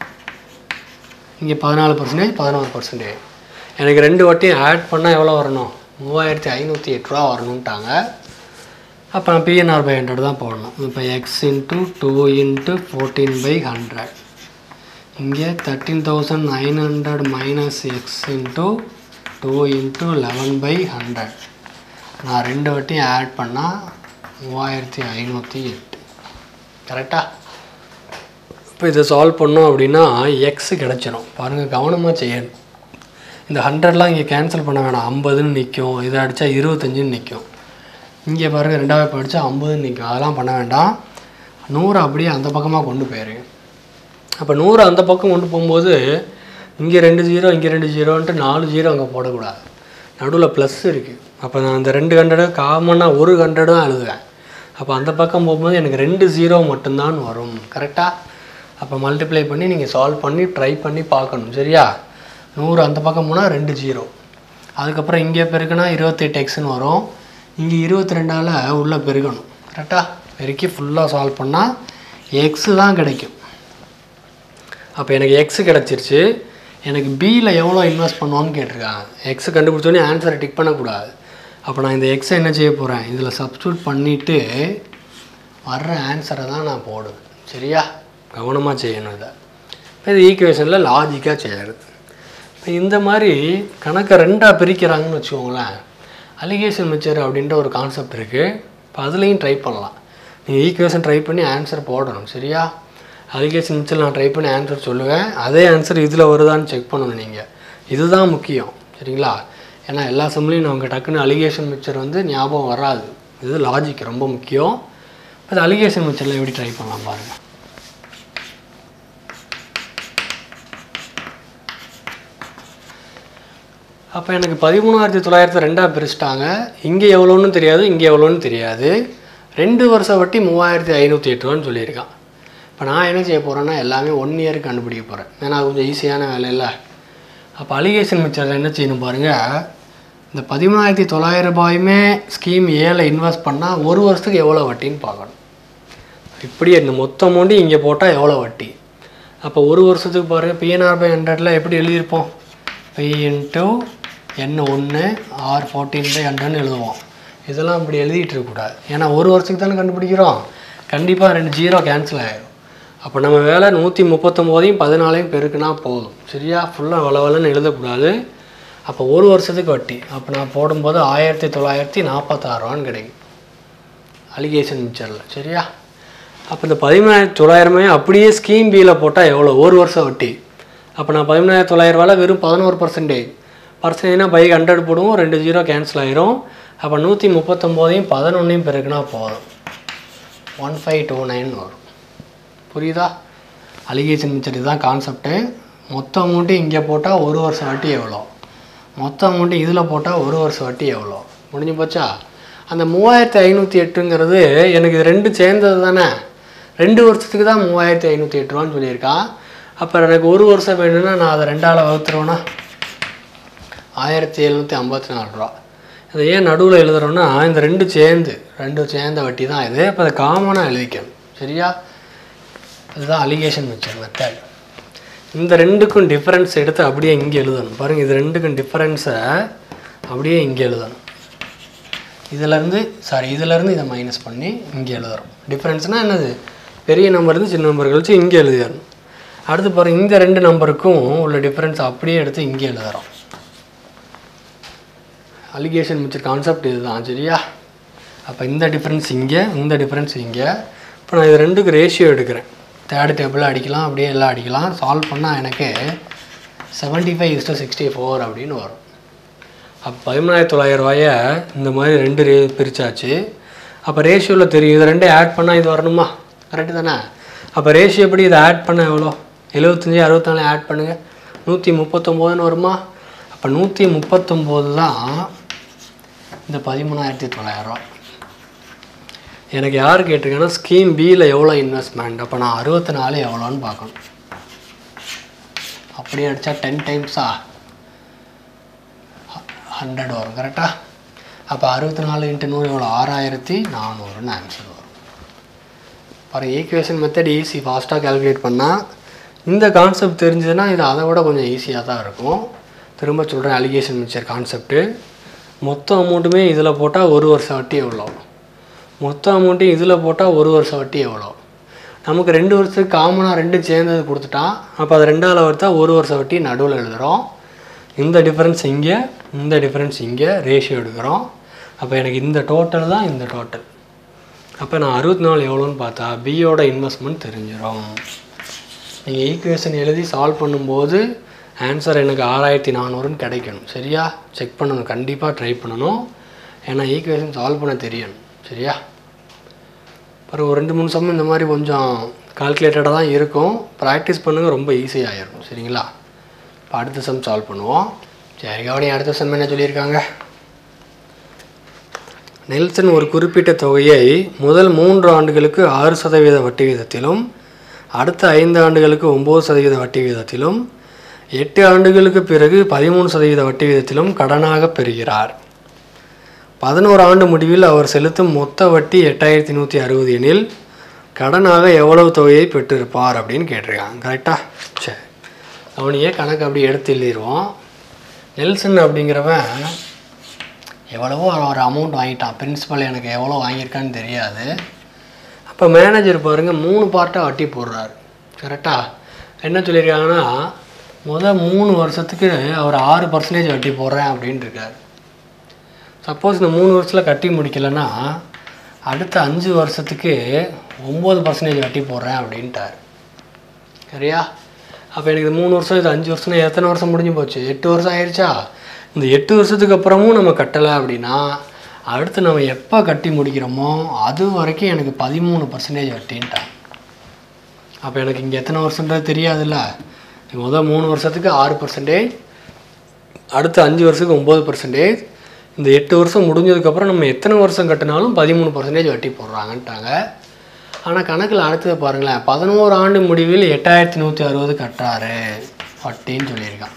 இங்கே பதினாலு பர்சன்டேஜ் பதினோரு பர்சன்டேஜ் எனக்கு ரெண்டு வாட்டியும் ஆட் பண்ணால் எவ்வளோ வரணும் மூவாயிரத்தி ஐநூற்றி எட்டு ரூபா வரணுன்ட்டாங்க அப்போ நான் பிஎன்ஆர் பை ஹண்ட்ரட் தான் போடணும் இப்போ X into two into fourteen by hundred இங்கே thirteen thousand nine hundred minus X into two into eleven by hundred நான் ரெண்டு வாட்டியும் ஆட் பண்ணால் மூவாயிரத்தி ஐநூற்றி எட்டு கரெக்டாக இப்போ இதை சால்வ் பண்ணோம் அப்படின்னா எக்ஸ் கிடச்சிரும் பாருங்கள் கவனமாக செய்யணும் இந்த ஹண்ட்ரட்லாம் இங்கே கேன்சல் பண்ண வேணாம் ஐம்பதுன்னு நிற்கும் இதை அடித்தா இருபத்தஞ்சுன்னு நிற்கும் இங்கே பாருங்கள் ரெண்டாவது படித்தா ஐம்பதுன்னு நிற்கும் அதெல்லாம் பண்ண வேண்டாம் நூறு அப்படியே அந்த பக்கமாக கொண்டு போயிரு அப்போ நூறு அந்த பக்கம் கொண்டு போகும்போது இங்கே ரெண்டு ஜீரோ இங்கே ரெண்டு ஜீரோன்ட்டு நாலு ஜீரோ அங்கே போடக்கூடாது நடுவில் ப்ளஸ் இருக்குது அப்போ நான் அந்த ரெண்டு ஹண்ட்ரடு காமனாக ஒரு ஹண்ட்ரடு தான் எழுதுவேன் அப்போ அந்த பக்கம் போகும்போது எனக்கு ரெண்டு ஜீரோ மட்டும்தான் வரும் கரெக்டாக அப்போ மல்டிப்ளை பண்ணி நீங்கள் சால்வ் பண்ணி ட்ரை பண்ணி பார்க்கணும் சரியா நூறு அந்த பக்கம் போனால் ரெண்டு ஜீரோ அதுக்கப்புறம் இங்கே பெருக்குனா இருபத்தெட்டு எக்ஸ்னு வரும் இங்கே இருபத்தி ரெண்டால் உள்ளே பெருக்கணும் கரெக்டாக பெருக்கி ஃபுல்லாக சால்வ் பண்ணால் எக்ஸு தான் கிடைக்கும் அப்போ எனக்கு எக்ஸ் கிடச்சிருச்சு எனக்கு பியில் எவ்வளோ இன்வெஸ்ட் பண்ணுவான்னு கேட்டிருக்காங்க எக்ஸ் கண்டுபிடிச்சோன்னே ஆன்சரை டிக் பண்ணக்கூடாது அப்போ நான் இந்த எக்ஸை என்ன செய்ய போகிறேன் இதில் சப்ஸ்டியூட் பண்ணிவிட்டு வர்ற ஆன்சரை தான் நான் போடுவேன் சரியா கவனமாக செய்யணும் இதை இப்போ இது ஈக்குவேஷனில் லாஜிக்காக செய்யறது இப்போ இந்த மாதிரி கணக்கை ரெண்டாக பிரிக்கிறாங்கன்னு வச்சுக்கோங்களேன் அலிகேஷன் மெச்சர் அப்படின்ற ஒரு கான்செப்ட் இருக்குது இப்போ அதுலேயும் ட்ரை பண்ணலாம் நீங்கள் ஈக்குவேஷன் ட்ரை பண்ணி ஆன்சர் போடணும் சரியா அலிகேஷன் மெச்சர் நான் ட்ரை பண்ணி ஆன்சர் சொல்லுவேன் அதே ஆன்சர் இதில் வருதான்னு செக் பண்ணணும் நீங்கள் இதுதான் முக்கியம் சரிங்களா ஏன்னா எல்லா சம்லையும் நமக்கு டக்குன்னு அலிகேஷன் மிக்சர் வந்து ஞாபகம் வராது இது லாஜிக் ரொம்ப முக்கியம் இப்போ அலிகேஷன் மிக்சரில் எப்படி ட்ரை பண்ணலாம் பாருங்கள் அப்போ எனக்கு பதிமூணாயிரத்தி தொள்ளாயிரத்தி ரெண்டாக பிரிச்சிட்டாங்க இங்கே எவ்வளோன்னு தெரியாது இங்கே எவ்வளோன்னு தெரியாது ரெண்டு வருஷம் வட்டி மூவாயிரத்தி ஐநூற்றி எட்டு ரூபான்னு சொல்லியிருக்கான் இப்போ நான் என்ன செய்ய போகிறேன்னா எல்லாமே ஒன் இயருக்கு கண்டுபிடிக்க போகிறேன் ஏன்னா அது கொஞ்சம் ஈஸியான வேலை இல்லை அப்போ அலிகேஷன் மிச்சரில் என்ன செய்யணும் பாருங்கள் இந்த பதிமூணாயிரத்தி தொள்ளாயிரம் ரூபாயுமே ஸ்கீம் ஏல இன்வெஸ்ட் பண்ணால் ஒரு வருஷத்துக்கு எவ்வளோ வட்டின்னு பார்க்கணும் இப்படி இந்த மொத்த அமௌண்ட்டு இங்கே போட்டால் எவ்வளோ வட்டி அப்போ ஒரு வருஷத்துக்கு பாருங்கள் பிஎன்ஆர் பை ஹண்ட்ரடில் எப்படி எழுதியிருப்போம் பி இன்ட்டு என் ஒன்று ஆர் ஃபோர்டீன் பை ஹண்ட்ரட்னு எழுதுவோம் இதெல்லாம் இப்படி எழுதிட்டு இருக்கக்கூடாது ஏன்னா ஒரு வருஷத்துக்கு தானே கண்டுபிடிக்கிறோம் கண்டிப்பாக ரெண்டு ஜீரோ கேன்சல் ஆகிடும் அப்போ நம்ம வேலை நூற்றி முப்பத்தொம்போதையும் பதினாலையும் பெருக்குனா போதும் சரியா ஃபுல்லாக வளவலன்னு எழுதக்கூடாது அப்போ ஒரு வருஷத்துக்கு வட்டி அப்போ நான் போடும்போது ஆயிரத்தி தொள்ளாயிரத்தி நாற்பத்தாறுவான்னு கிடைக்கும் அலிகேஷன் மிச்சரில் சரியா அப்போ இந்த பதிமூணாயிரத்தி தொள்ளாயிரமே அப்படியே ஸ்கீம் பியில் போட்டால் எவ்வளோ ஒரு வருஷம் வட்டி அப்போ நான் பதிமூணாயிரத்தி தொள்ளாயிரரூவாவில் வெறும் பதினோரு பர்சன்டேஜ் பர்சன்டேஜ்னா பைக் ஹண்ட்ரட் போடுவோம் ரெண்டு ஜீரோ கேன்சல் ஆயிரும் அப்போ நூற்றி முப்பத்தொம்போதையும் பதினொன்றையும் பெருக்குனா போதும் ஒன் ஃபைவ் டூ நைன் வரும் புரியுதா அலிகேஷன் மிச்சர் இதுதான் கான்செப்ட்டு மொத்த அமௌண்ட்டு இங்கே போட்டால் ஒரு வருஷம் வட்டி எவ்வளோ மொத்த அமௌண்ட்டு இதில் போட்டால் ஒரு வருஷம் வட்டி எவ்வளோ முடிஞ்சு போச்சா அந்த மூவாயிரத்தி ஐநூற்றி எட்டுங்கிறது எனக்கு இது ரெண்டு சேர்ந்தது தானே ரெண்டு வருஷத்துக்கு தான் மூவாயிரத்தி ஐநூற்றி எட்டு ரூபான்னு சொல்லியிருக்கான் அப்போ எனக்கு ஒரு வருஷம் வேணும்னா நான் அதை ரெண்டால் வகுத்துருவேன்னா ஆயிரத்தி எழுநூற்றி ஐம்பத்தி நாலு ரூபா இதை ஏன் நடுவில் எழுதுறோன்னா இந்த ரெண்டு சேர்ந்து ரெண்டு சேர்ந்த வட்டி தான் இது இப்போ அதை காமனாக எழுதிக்கணும் சரியா அதுதான் அலிகேஷன் மிச்சர் மெத்தட் இந்த ரெண்டுக்கும் டிஃப்ரென்ஸ் எடுத்து அப்படியே இங்கே எழுதணும் பாருங்கள் இது ரெண்டுக்கும் டிஃப்ரென்ஸை அப்படியே இங்கே எழுதணும் இதிலேருந்து சாரி இதிலேருந்து இதை மைனஸ் பண்ணி இங்கே எழுதுறோம் டிஃப்ரென்ஸ்னால் என்னது பெரிய நம்பர்லேருந்து சின்ன நம்பர் கழிச்சு இங்கே எழுதிடணும் அடுத்து பாருங்கள் இந்த ரெண்டு நம்பருக்கும் உள்ள டிஃப்ரென்ஸ் அப்படியே எடுத்து இங்கே எழுதுறோம் அலிகேஷன் மிச்சர் கான்செப்ட் இதுதான் சரியா அப்போ இந்த டிஃப்ரென்ஸ் இங்கே இந்த டிஃப்ரென்ஸ் இங்கே இப்போ நான் இது ரெண்டுக்கு ரேஷியோ எடுக்கிறேன் தேர்ட் டேபிளில் அடிக்கலாம் அப்படியே எல்லாம் அடிக்கலாம் சால்வ் பண்ணால் எனக்கு seventy five is to sixty four அப்படின்னு வரும் அப்போ பதிமூணாயிரத்தி தொள்ளாயிரம் ரூபாய இந்த மாதிரி ரெண்டு ரே பிரித்தாச்சு அப்போ ரேஷியோவில் தெரியும் இது ரெண்டையும் ஆட் பண்ணால் இது வரணுமா கரெக்டு தானே அப்போ ரேஷியோ எப்படி இதை ஆட் பண்ண எவ்வளோ எழுபத்தஞ்சி அறுபத்தாலு ஆட் பண்ணுங்கள் நூற்றி முப்பத்தொம்போதுன்னு வருமா அப்போ நூற்றி முப்பத்தொம்போது தான் இந்த பதிமூணாயிரத்தி தொள்ளாயிரரூவா எனக்கு யார் கேட்டிருக்கேன்னா ஸ்கீம் பியில் எவ்வளோ இன்வெஸ்ட்மெண்ட் அப்போ நான் அறுபத்தி நாலு எவ்வளோன்னு பார்க்கணும் அப்படியே அடித்தா டென் டைம்ஸா ஹண்ட்ரட் வரும் கரெக்டா அப்போ அறுபத்தி நாலு இன்ட்டு நூறு எவ்வளோ ஆறாயிரத்தி நானூறுன்னு ஆன்சர் வரும் பாரு ஈக்குவேஷன் மெத்தட் ஈஸி ஃபாஸ்ட்டாக கால்குலேட் பண்ணால் இந்த கான்செப்ட் தெரிஞ்சதுன்னா இது அதை விட கொஞ்சம் ஈஸியாக தான் இருக்கும் திரும்ப சொல்கிறேன் அலிகேஷன் மிக்சர் கான்செப்ட்டு மொத்த அமௌண்ட்டுமே இதில் போட்டால் ஒரு வருஷம் வட்டி எவ்வளோ மொத்த அமௌண்ட்டையும் இதில் போட்டால் ஒரு வருஷம் வட்டி எவ்வளோ நமக்கு ரெண்டு வருஷத்துக்கு காமனாக ரெண்டு சேர்ந்தது கொடுத்துட்டான் அப்போ அது ரெண்டாவில் வருத்தா ஒரு வருஷம் வட்டி நடுவில் எழுதுகிறோம் இந்த டிஃப்ரென்ஸ் இங்கே இந்த டிஃப்ரென்ஸ் இங்கே ரேஷியோ எடுக்கிறோம் அப்போ எனக்கு இந்த டோட்டல் தான் இந்த டோட்டல் அப்போ நான் அறுபத்தி நாலு எவ்வளோன்னு பார்த்தா பியோட இன்வெஸ்ட்மெண்ட் தெரிஞ்சிடும் நீங்கள் ஈக்குவேஷன் எழுதி சால்வ் பண்ணும்போது ஆன்சர் எனக்கு ஆறாயிரத்தி நானூறுன்னு கிடைக்கணும் சரியா செக் பண்ணணும் கண்டிப்பாக ட்ரை பண்ணணும் ஏன்னா ஈக்குவேஷன் சால்வ் பண்ண தெரியணும் சரியா அப்புறம் ஒரு ரெண்டு மூணு சம் இந்த மாதிரி கொஞ்சம் கால்குலேட்டடாக தான் இருக்கும் ப்ராக்டிஸ் பண்ணுங்க ரொம்ப ஈஸியாகிடும் சரிங்களா இப்போ அடுத்த சம் சால்வ் பண்ணுவோம் சரி கவனி அடுத்த சம் என்ன சொல்லியிருக்காங்க நெல்சன் ஒரு குறிப்பிட்ட தொகையை முதல் மூன்று ஆண்டுகளுக்கு ஆறு சதவீத வட்டி வீதத்திலும் அடுத்த ஐந்து ஆண்டுகளுக்கு ஒம்பது சதவீத வட்டி வீதத்திலும் எட்டு ஆண்டுகளுக்கு பிறகு பதிமூணு சதவீத வட்டி வீதத்திலும் கடனாக பெறுகிறார் பதினோரு ஆண்டு முடிவில் அவர் செலுத்தும் மொத்த வட்டி எட்டாயிரத்தி நூற்றி அறுபது எனில் கடனாக எவ்வளவு தொகையை பெற்றிருப்பார் அப்படின்னு கேட்டிருக்காங்க கரெக்டா சரி அவனையே கணக்கு அப்படி எடுத்து எழுதிடுவோம் நெல்சன் அப்படிங்கிறவன் எவ்வளவோ ஒரு அமௌண்ட் வாங்கிட்டான் பிரின்சிபல் எனக்கு எவ்வளோ வாங்கியிருக்கான்னு தெரியாது அப்போ மேனேஜர் பாருங்கள் மூணு பார்ட்டாக வட்டி போடுறாரு கரெக்டாக என்ன சொல்லியிருக்காங்கன்னா முதல் மூணு வருஷத்துக்கு அவர் ஆறு பர்சன்டேஜ் வட்டி போடுறேன் அப்படின்ட்டு இருக்காரு சப்போஸ் இந்த மூணு வருஷத்தில் கட்டி முடிக்கலைன்னா அடுத்த அஞ்சு வருஷத்துக்கு ஒம்பது பர்சன்டேஜ் வட்டி போடுறேன் அப்படின்ட்டார் சரியா அப்போ எனக்கு இது மூணு வருஷம் இது அஞ்சு வருஷம்னா எத்தனை வருஷம் முடிஞ்சு போச்சு எட்டு வருஷம் ஆயிடுச்சா இந்த எட்டு வருஷத்துக்கு அப்புறமும் நம்ம கட்டலை அப்படின்னா அடுத்து நம்ம எப்போ கட்டி முடிக்கிறோமோ அது வரைக்கும் எனக்கு பதிமூணு பர்சன்டேஜ் வட்டின்ட்டான் அப்போ எனக்கு இங்கே எத்தனை வருஷன்றது தெரியாதுல்ல முதல் மூணு வருஷத்துக்கு ஆறு பர்சன்டேஜ் அடுத்த அஞ்சு வருஷத்துக்கு ஒம்பது பர்சன்டேஜ் இந்த எட்டு வருஷம் முடிஞ்சதுக்கப்புறம் நம்ம எத்தனை வருஷம் கட்டினாலும் பதிமூணு பர்சன்டேஜ் வட்டி போடுறாங்கன்ட்டாங்க ஆனால் கணக்கில் அடுத்தது பாருங்களேன் பதினோரு ஆண்டு முடிவில் எட்டாயிரத்தி நூற்றி அறுபது கட்டுறாரு வட்டின்னு சொல்லியிருக்கான்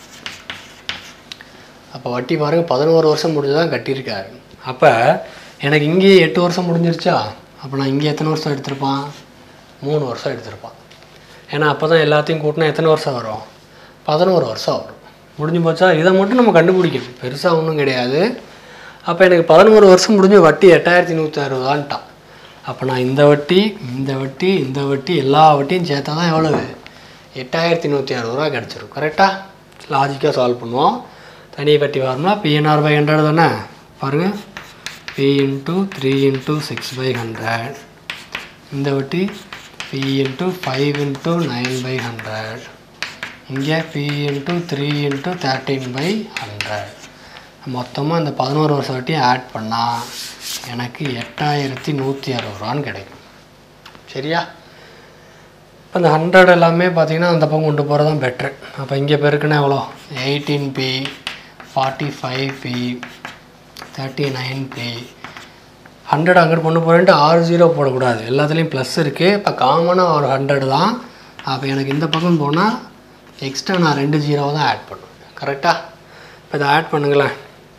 அப்போ வட்டி பாருங்க பதினோரு வருஷம் முடிஞ்சுதான் கட்டியிருக்காரு அப்போ எனக்கு இங்கேயே எட்டு வருஷம் முடிஞ்சிருச்சா அப்போ நான் இங்கே எத்தனை வருஷம் எடுத்திருப்பான் மூணு வருஷம் எடுத்திருப்பான் ஏன்னா அப்போ தான் எல்லாத்தையும் கூட்டினா எத்தனை வருஷம் வரும் பதினோரு வருஷம் வரும் முடிஞ்சு போச்சா இதை மட்டும் நம்ம கண்டுபிடிக்கணும் பெருசாக ஒன்றும் கிடையாது அப்போ எனக்கு பதினோரு வருஷம் முடிஞ்சு வட்டி எட்டாயிரத்தி நூற்றி அறுபதான்ட்டான் அப்போ நான் இந்த வட்டி இந்த வட்டி இந்த வட்டி எல்லா வட்டியும் சேர்த்தா தான் எவ்வளவு எட்டாயிரத்தி நூற்றி அறுபது ரூபா கிடச்சிரும் கரெக்டாக லாஜிக்காக சால்வ் பண்ணுவோம் தனி வட்டி வரணும்னா பிஎன்ஆர் பை ஹண்ட்ரட் தானே பாருங்கள் P into three into six by hundred இந்த வட்டி P into five into nine by hundred இங்கே P into three into thirteen by hundred மொத்தமாக இந்த பதினோரு வருஷம் வட்டியும் ஆட் பண்ணால் எனக்கு எட்டாயிரத்தி நூற்றி அறுபது ரூபான்னு கிடைக்கும் சரியா இப்போ இந்த ஹண்ட்ரட் எல்லாமே பார்த்தீங்கன்னா அந்த பக்கம் கொண்டு போகிறது தான் பெட்ரு அப்போ இங்கே பெருக்குன்னா எவ்வளோ eighteen P forty five P thirty nine P hundred அங்கிட்டு கொண்டு போகிறேன்ட்டு ஆறு ஜீரோ போடக்கூடாது எல்லாத்துலேயும் ப்ளஸ் இருக்குது இப்போ காமனாக ஒரு ஹண்ட்ரட் தான் அப்போ எனக்கு இந்த பக்கம் போனால் எக்ஸ்ட்ரா நான் ரெண்டு ஜீரோவை தான் ஆட் பண்ணுவேன் கரெக்டாக இப்போ இதை ஆட் பண்ணுங்களேன்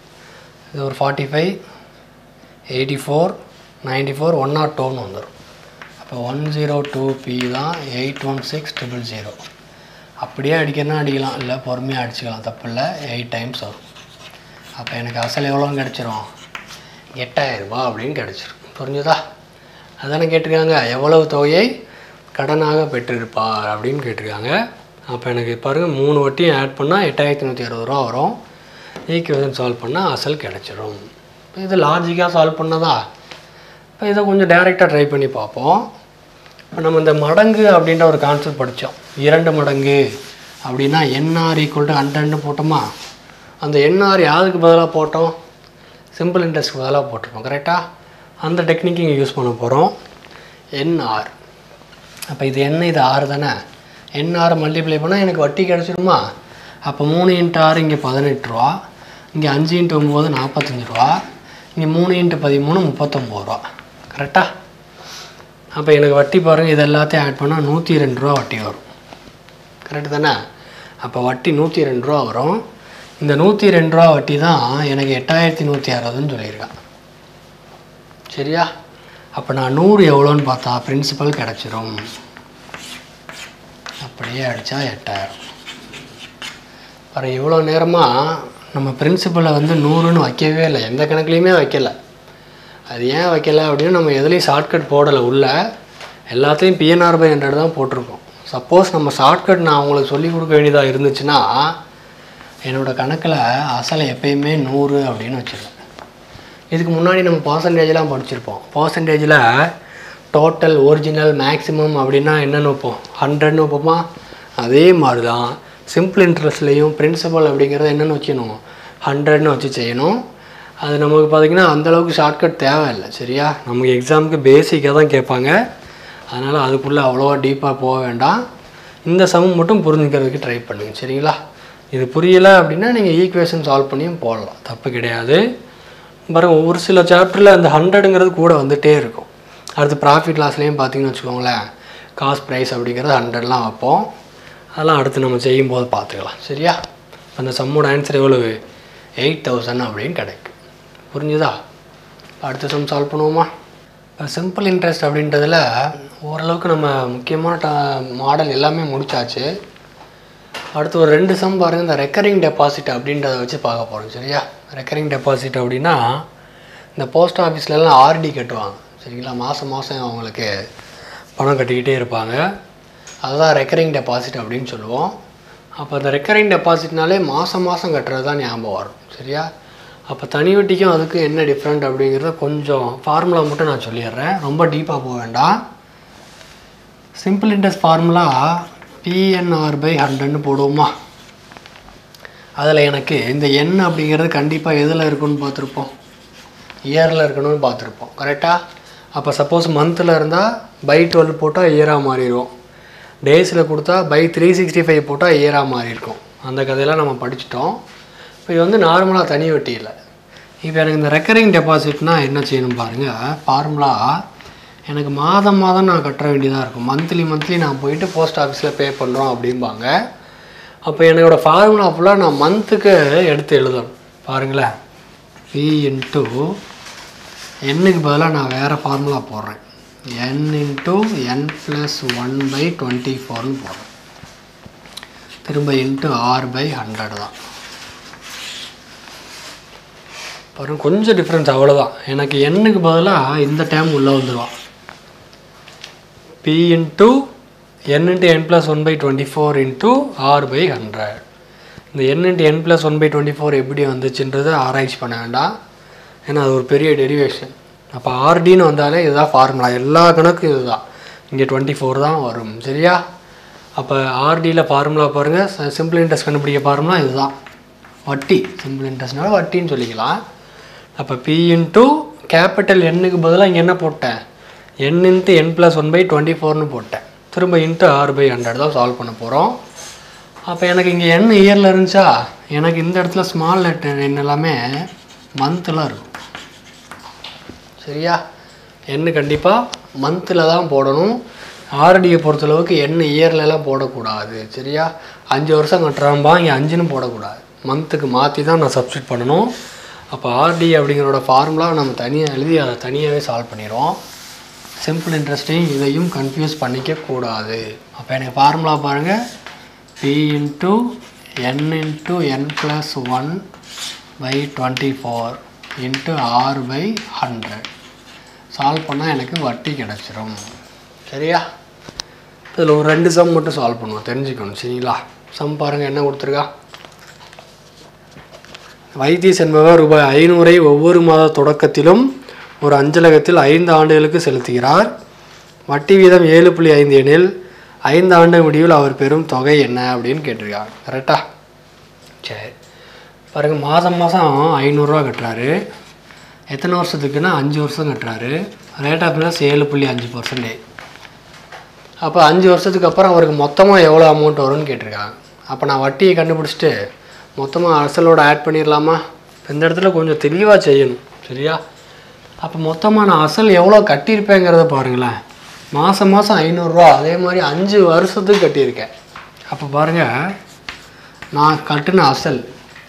இது ஒரு forty five eighty four ninety four one nought டூன்னு வந்துடும் அப்போ ஒன் ஜீரோ டூ பி தான் eight one six triple zero அப்படியே அடிக்கணும்னா அடிக்கலாம் இல்லை பொறுமையாக அடிச்சுக்கலாம் தப்பு இல்லை எயிட் டைம்ஸ் வரும் அப்போ எனக்கு அசல் எவ்வளோன்னு கிடச்சிரும் எட்டாயிரரூபா அப்படின்னு கிடச்சிரும் புரிஞ்சுதா அதானே கேட்டிருக்காங்க எவ்வளவு தொகையை கடனாக பெற்றிருப்பார் அப்படின்னு கேட்டிருக்காங்க அப்போ எனக்கு பாருங்கள் மூணு வட்டியும் ஆட் பண்ணால் எட்டாயிரத்தி நூற்றி அறுபது ரூபா வரும் ஈக்குவேஷன் சால்வ் பண்ணால் அசல் கிடச்சிரும் இப்போ இது லாஜிக்காக சால்வ் பண்ணதா இப்போ இதை கொஞ்சம் டைரெக்டாக ட்ரை பண்ணி பார்ப்போம் இப்போ நம்ம இந்த மடங்கு அப்படின்ற ஒரு கான்செப்ட் படித்தோம் இரண்டு மடங்கு அப்படின்னா என்ஆர் ஈக்குவல் டு ஹண்ட்ரட்னு போட்டோமா அந்த என்ஆர் யாருக்கு பதிலாக போட்டோம் சிம்பிள் இன்ட்ரெஸ்ட்க்கு பதிலாக போட்டிருப்போம் கரெக்டாக அந்த டெக்னிக் இங்கே யூஸ் பண்ண போகிறோம் என்ஆர் அப்போ இது என்ன இது ஆறு தானே என்ஆர் மல்டிப்ளை பண்ணால் எனக்கு வட்டி கிடச்சிருமா அப்போ மூணு இன்ட்டு ஆறு இங்கே பதினெட்டு ரூபா இங்கே அஞ்சு இன்ட்டு ஒம்பது நாற்பத்தஞ்சு ரூபா இங்கே மூணு இன்ட்டு பதிமூணு முப்பத்தொம்பது ரூபா கரெக்டாக அப்போ எனக்கு வட்டி பாருங்கள் இது எல்லாத்தையும் ஆட் பண்ணால் நூற்றி ரெண்டு ரூபா வட்டி வரும் கரெக்டு தானே அப்போ வட்டி நூற்றி ரெண்டு ரூபா வரும் இந்த நூற்றி ரெண்டு ரூபா வட்டி தான் எனக்கு எட்டாயிரத்தி நூற்றி அறுபதுன்னு சொல்லியிருக்கான் சரியா அப்போ நான் நூறு எவ்வளோன்னு பார்த்தா பிரின்சிபல் கிடச்சிரும் அப்படியே அடித்தா எட்டாயிரம் அப்புறம் இவ்வளோ நேரமாக நம்ம பிரின்சிபலை வந்து நூறுன்னு வைக்கவே இல்லை எந்த கணக்குலையுமே வைக்கல அது ஏன் வைக்கல அப்படின்னு நம்ம எதுலேயும் ஷார்ட்கட் போடலை உள்ள எல்லாத்தையும் பிஎன்ஆர் பை ஹண்ட்ரட் தான் போட்டிருக்கோம் சப்போஸ் நம்ம ஷார்ட்கட் நான் உங்களுக்கு சொல்லிக் கொடுக்க வேண்டியதாக இருந்துச்சுன்னா என்னோடய கணக்கில் அசலை எப்பயுமே நூறு அப்படின்னு வச்சுருக்கேன் இதுக்கு முன்னாடி நம்ம பர்சன்டேஜ்லாம் படிச்சிருப்போம் பர்சன்டேஜில் டோட்டல் ஒரிஜினல் மேக்ஸிமம் அப்படின்னா என்னென்னு வைப்போம் ஹண்ட்ரட்னு வைப்போமா அதே மாதிரி தான் சிம்பிள் இன்ட்ரெஸ்ட்லேயும் பிரின்சிபல் அப்படிங்கிறத என்னென்னு வச்சுக்கணும் ஹண்ட்ரட்னு வச்சு செய்யணும் அது நமக்கு பார்த்திங்கன்னா அந்தளவுக்கு ஷார்ட்கட் தேவையில்லை சரியா நமக்கு எக்ஸாமுக்கு பேசிக்காக தான் கேட்பாங்க அதனால் அதுக்குள்ளே அவ்வளோவா டீப்பாக போக வேண்டாம் இந்த சம் மட்டும் புரிஞ்சுக்கிறதுக்கு ட்ரை பண்ணுங்க சரிங்களா இது புரியலை அப்படின்னா நீங்கள் ஈக்குவேஷன் சால்வ் பண்ணியும் போடலாம் தப்பு கிடையாது பாருங்க ஒரு சில சாப்டரில் அந்த ஹண்ட்ரடுங்கிறது கூட வந்துகிட்டே இருக்கும் அடுத்து ப்ராஃபிட் லாஸ்லேயும் பார்த்தீங்கன்னு வச்சுக்கோங்களேன் காஸ்ட் ப்ரைஸ் அப்படிங்கிறது ஹண்ட்ரட்லாம் வைப்போம் அதெல்லாம் அடுத்து நம்ம செய்யும்போது பார்த்துக்கலாம் சரியா அந்த சம்மோட ஆன்சர் எவ்வளவு எயிட் தௌசண்ட் அப்படின்னு கிடைக்கும் புரிஞ்சுதா அடுத்த சம் சால்வ் பண்ணுவோமா இப்போ சிம்பிள் இன்ட்ரெஸ்ட் அப்படின்றதுல ஓரளவுக்கு நம்ம முக்கியமான டா மாடல் எல்லாமே முடிச்சாச்சு அடுத்து ஒரு ரெண்டு சம் பாருங்கள் இந்த ரெக்கரிங் டெபாசிட் அப்படின்றத வச்சு பார்க்க போகிறோம் சரியா ரெக்கரிங் டெபாசிட் அப்படின்னா இந்த போஸ்ட் ஆஃபீஸ்லலாம் ஆர்டி கட்டுவாங்க சரிங்களா மாதம் மாதம் அவங்களுக்கு பணம் கட்டிக்கிட்டே இருப்பாங்க அதுதான் ரெக்கரிங் டெபாசிட் அப்படின்னு சொல்லுவோம் அப்போ அந்த ரெக்கரிங் டெபாசிட்னாலே மாதம் மாதம் கட்டுறது தான் ஞாபகம் வரும் சரியா அப்போ தனி வட்டிக்கும் அதுக்கும் என்ன டிஃப்ரெண்ட் அப்படிங்கிறத கொஞ்சம் ஃபார்முலா மட்டும் நான் சொல்லிடுறேன் ரொம்ப டீப்பாக போக வேண்டாம் simple interest formula PNR by ஹண்ட்ரட்னு போடுவோமா அதில் எனக்கு இந்த எண் அப்படிங்கிறது கண்டிப்பாக எதில் இருக்குன்னு பார்த்துருப்போம் இயரில் இருக்கணும்னு பார்த்துருப்போம் கரெக்டாக அப்போ சப்போஸ் மந்தில் இருந்தால் பை டுவெல் போட்டால் இயராக மாறிடும் டேஸில் கொடுத்தா பை த்ரீ சிக்ஸ்டி ஃபைவ் போட்டால் இயராக மாறி இருக்கும் அந்த கதையெல்லாம் நம்ம படிச்சிட்டோம் இப்போ இது வந்து நார்மலாக தனி வட்டி இல்லை இப்போ எனக்கு இந்த ரெக்கரிங் டெபாசிட்னா என்ன செய்யணும் பாருங்கள் ஃபார்முலா எனக்கு மாதம் மாதம் நான் கட்ட வேண்டியதாக இருக்கும் மந்த்லி மந்த்லி நான் போயிட்டு போஸ்ட் ஆஃபீஸில் பே பண்ணுறோம் அப்படிம்பாங்க அப்போ என்னோட ஃபார்முலா ஃபுல்லாக நான் மந்த்துக்கு எடுத்து எழுதணும் பாருங்களேன் பி இன்ட்டு எண்ணுக்கு பதிலாக நான் வேறு ஃபார்முலா போடுறேன் N into N plus one by twenty ஃபோர்னு போடுறேன் திரும்ப இன்ட்டு ஆர் பை ஹண்ட்ரட் தான் பாருங்க கொஞ்சம் டிஃப்ரென்ஸ் அவ்வளோதான் எனக்கு எண்ணுக்கு பதிலாக இந்த டைம் உள்ளே வந்துடுவான் P into N into N plus one by twenty four into R by hundred இந்த N into N plus one by twenty four எப்படி வந்துச்சுன்றதை ஆராய்ச்சி பண்ண வேண்டாம் ஏன்னா அது ஒரு பெரிய டெரிவேஷன் அப்போ ஆர்டின்னு வந்தாலே இதுதான் ஃபார்முலா எல்லா கணக்கும் இதுதான் இங்கே டுவெண்ட்டி ஃபோர் தான் வரும் சரியா அப்போ ஆர்டியில் ஃபார்முலா பாருங்கள் சிம்பிள் இன்ட்ரெஸ்ட் கண்டுபிடிக்க ஃபார்முலா இதுதான் வட்டி சிம்பிள் இன்ட்ரெஸ்ட்னால வட்டின்னு சொல்லிக்கலாம் அப்போ பி இன்ட்டு கேபிட்டல் எண்ணுக்கு பதிலாக இங்கே என்ன போட்டேன் N into N plus one by twenty ஃபோர்னு போட்டேன் திரும்ப இன்ட்டு ஆறு பை ஹண்ட்ரட் தான் சால்வ் பண்ண போகிறோம் அப்போ எனக்கு இங்கே எண் இயரில் இருந்துச்சா எனக்கு இந்த இடத்துல ஸ்மால் லெட்டர் எண் எல்லாமே மந்தில் இருக்கும் சரியா எண்ணு கண்டிப்பாக மந்தில் தான் போடணும் ஆர்டியை பொறுத்தளவுக்கு எண்ணு இயர்லலாம் போடக்கூடாது சரியா அஞ்சு வருஷம் கட்டுறாம்பா இங்கே அஞ்சுன்னு போடக்கூடாது மந்த்துக்கு மாற்றி தான் நான் சப்ஸ்டியூட் பண்ணணும் அப்போ ஆர்டி அப்படிங்கிறோட ஃபார்முலா நம்ம தனியாக எழுதி அதை தனியாகவே சால்வ் பண்ணிடுவோம் சிம்பிள் இன்ட்ரெஸ்ட்டையும் இதையும் கன்ஃபியூஸ் பண்ணிக்க கூடாது அப்போ எனக்கு ஃபார்முலா பாருங்கள் P into N into N plus one by twenty four into R by hundred solve பண்ணால் எனக்கு வட்டி கிடச்சிரும் சரியா இதில் ஒரு ரெண்டு சம் மட்டும் சால்வ் பண்ணுவோம் தெரிஞ்சுக்கணும் சரிங்களா சம் பாருங்கள் என்ன கொடுத்துருக்கா வைத்தீஸ் என்பவர் ரூபாய் ஐநூறை ஒவ்வொரு மாத தொடக்கத்திலும் ஒரு அஞ்சலகத்தில் ஐந்து ஆண்டுகளுக்கு செலுத்துகிறார் வட்டி வீதம் ஏழு புள்ளி ஐந்து எனில் ஐந்து ஆண்டு முடிவில் அவர் பெறும் தொகை என்ன அப்படின்னு கேட்டிருக்காங்க கரெக்டா சரி பாருங்க மாதம் மாதம் ஐநூறுரூவா கட்டுறாரு எத்தனை வருஷத்துக்குன்னா அஞ்சு வருஷம் கட்டுறாரு ரேட் ஆஃப் இன்ட்ரெஸ்ட் ஏழு புள்ளி அஞ்சு பர்சன்டேஜ் அப்போ அஞ்சு வருஷத்துக்கு அப்புறம் அவருக்கு மொத்தமாக எவ்வளோ அமௌண்ட் வரும்னு கேட்டிருக்காங்க அப்போ நான் வட்டியை கண்டுபிடிச்சிட்டு மொத்தமாக அசலோட ஆட் பண்ணிடலாமா இந்த இடத்துல கொஞ்சம் தெளிவாக செய்யணும் சரியா அப்போ மொத்தமாக நான் அசல் எவ்வளோ கட்டியிருப்பேங்கிறத பாருங்களேன் மாதம் மாதம் ஐநூறுரூவா அதே மாதிரி அஞ்சு வருஷத்துக்கு கட்டியிருக்கேன் அப்போ பாருங்கள் நான் கட்டின அசல்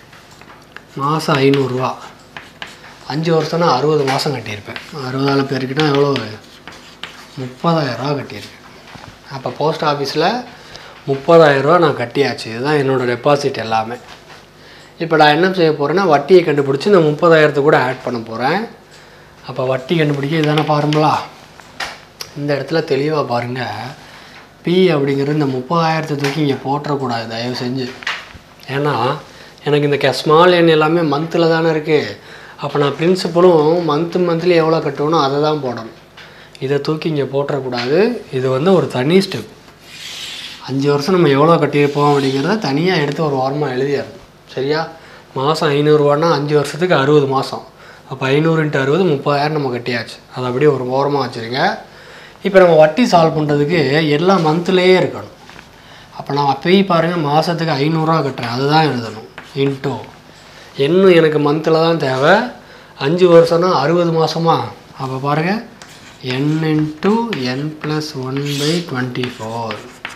மாதம் ஐநூறுரூவா அஞ்சு வருஷம்னா அறுபது மாதம் கட்டியிருப்பேன் அறுபதாயிரம் பேருக்கிட்ட எவ்வளோ முப்பதாயிரரூவா கட்டியிருக்கேன் அப்போ போஸ்ட் ஆஃபீஸில் முப்பதாயிரரூவா நான் கட்டியாச்சு இதுதான் என்னோடய டெபாசிட் எல்லாமே இப்போ நான் என்ன செய்ய போகிறேன்னா வட்டியை கண்டுபிடிச்சி இந்த முப்பதாயிரத்தை கூட ஆட் பண்ண போகிறேன் அப்போ வட்டி கண்டுபிடிக்க இதான ஃபார்முலா இந்த இடத்துல தெளிவாக பாருங்கள் பி அப்படிங்கிறது இந்த முப்பதாயிரத்தை தூக்கி இங்கே போட்டுறக்கூடாது தயவு செஞ்சு ஏன்னா எனக்கு இந்த கே ஸ்மால் எண் எல்லாமே மந்தில் தானே இருக்குது அப்போ நான் பிரின்சிபலும் மந்த்து மந்த்லி எவ்வளோ கட்டணும் அதை தான் போடணும் இதை தூக்கி இங்கே போட்டுறக்கூடாது இது வந்து ஒரு தனி ஸ்டெப் அஞ்சு வருஷம் நம்ம எவ்வளோ கட்டியிருப்போம் அப்படிங்கிறத தனியாக எடுத்து ஒரு வாரமாக எழுதிடணும் சரியா மாதம் ஐநூறுரூவான்னா அஞ்சு வருஷத்துக்கு அறுபது மாதம் அப்போ ஐநூறு இன்ட்டு அறுபது முப்பதாயிரம் நம்ம கட்டியாச்சு அதை அப்படியே ஒரு ஓரமாக வச்சுருங்க இப்போ நம்ம வட்டி சால்வ் பண்ணுறதுக்கு எல்லா மந்த்லேயே இருக்கணும் அப்போ நான் அப்பயும் பாருங்கள் மாதத்துக்கு ஐநூறுரூவா கட்டுறேன் அதுதான் எழுதணும் இன்டூ இன்னும் எனக்கு மந்தில் தான் தேவை அஞ்சு வருஷம்னா அறுபது மாதமா அப்போ பாருங்கள் N into N plus one by twenty four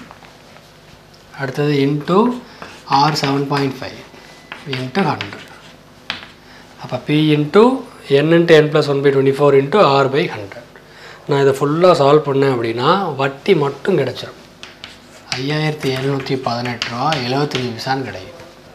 அடுத்தது into R seven point five into hundred அப்போ P into N into N plus one by twenty four into R by hundred நான் இதை ஃபுல்லாக சால்வ் பண்ணேன் அப்படின்னா வட்டி மட்டும் கிடச்சிரும் ஐயாயிரத்தி எழுநூற்றி பதினெட்டு ரூபா எழுபத்தஞ்சி பைசான்னு கிடைக்கும்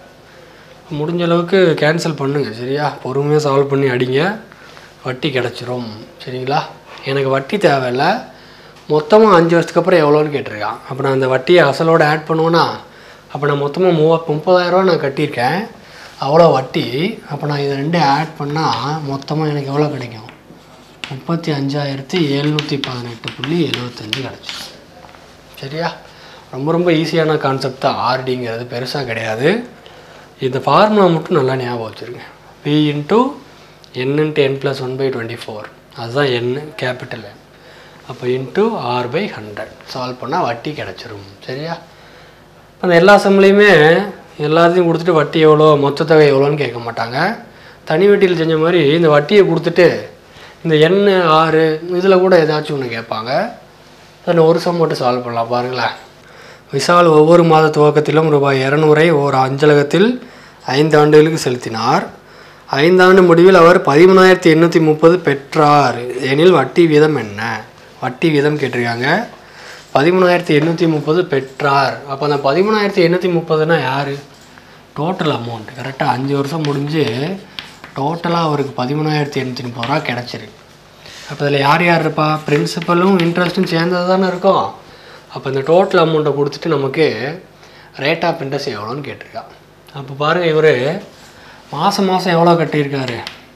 முடிஞ்ச அளவுக்கு கேன்சல் பண்ணுங்கள் சரியா பொறுமையாக சால்வ் பண்ணி அடிங்க வட்டி கிடச்சிரும் சரிங்களா எனக்கு வட்டி தேவையில்ல மொத்தமாக அஞ்சு வருஷத்துக்கு அப்புறம் எவ்வளோன்னு கேட்டிருக்கான் அப்போ நான் அந்த வட்டியை அசலோடு ஆட் பண்ணுவேன்னா அப்போ நான் மொத்தமாக மூவ முப்பதாயிரரூவா நான் கட்டியிருக்கேன் அவ்வளோ வட்டி அப்போ நான் இதை ரெண்டு ஆட் பண்ணால் மொத்தமாக எனக்கு எவ்வளோ கிடைக்கும் முப்பத்தி அஞ்சாயிரத்தி எழுநூற்றி பதினெட்டு புள்ளி எழுபத்தஞ்சு கிடச்சிரும் சரியா ரொம்ப ரொம்ப ஈஸியான கான்செப்ட் தான் ஆர்டிங்கிறது பெருசாக கிடையாது இந்த ஃபார்முலா மட்டும் நல்லா ஞாபகம் வச்சுருங்க P into N into N plus one by twenty four அதுதான் என் கேபிட்டல் என் அப்போ into R by hundred solve பண்ணால் வட்டி கிடச்சிரும் சரியா அந்த எல்லா சம்லையுமே எல்லாத்தையும் கொடுத்துட்டு வட்டி எவ்வளோ மொத்த தொகை எவ்வளோன்னு கேட்க மாட்டாங்க தனி வட்டியில் செஞ்ச மாதிரி இந்த வட்டியை கொடுத்துட்டு இந்த எண் ஆறு இதில் கூட ஏதாச்சும் ஒன்று கேட்பாங்க அதில் ஒரு சம் மட்டும் சால்வ் பண்ணலாம் பாருங்களேன் விஷால் ஒவ்வொரு மாத துவக்கத்திலும் ரூபாய் இரநூறை ஓர் அஞ்சலகத்தில் ஐந்து ஆண்டுகளுக்கு செலுத்தினார் ஐந்தாண்டு முடிவில் அவர் பதிமூணாயிரத்தி எண்ணூற்றி முப்பது பெற்றார் எனில் வட்டி வீதம் என்ன வட்டி வீதம் கேட்டிருக்காங்க பதிமூணாயிரத்தி எண்ணூற்றி முப்பது பெற்றார் அப்போ அந்த பதிமூணாயிரத்தி எண்ணூற்றி முப்பதுனா யார் டோட்டல் அமௌண்ட் கரெக்டாக அஞ்சு வருஷம் முடிஞ்சு டோட்டலாக அவருக்கு பதிமூணாயிரத்தி எண்ணூற்றி முப்பது ரூபா கிடச்சிருக்கு அப்போ இதில் யார் யார் இருப்பா பிரின்சிபலும் இன்ட்ரெஸ்ட்டும் சேர்ந்தது தானே இருக்கும் அப்போ இந்த டோட்டல் அமௌண்ட்டை கொடுத்துட்டு நமக்கு ரேட் ஆஃப் இன்ட்ரெஸ்ட் எவ்வளோன்னு கேட்டிருக்கா அப்போ பாருங்கள் இவர் மாதம் மாதம் எவ்வளோ கட்டியிருக்காரு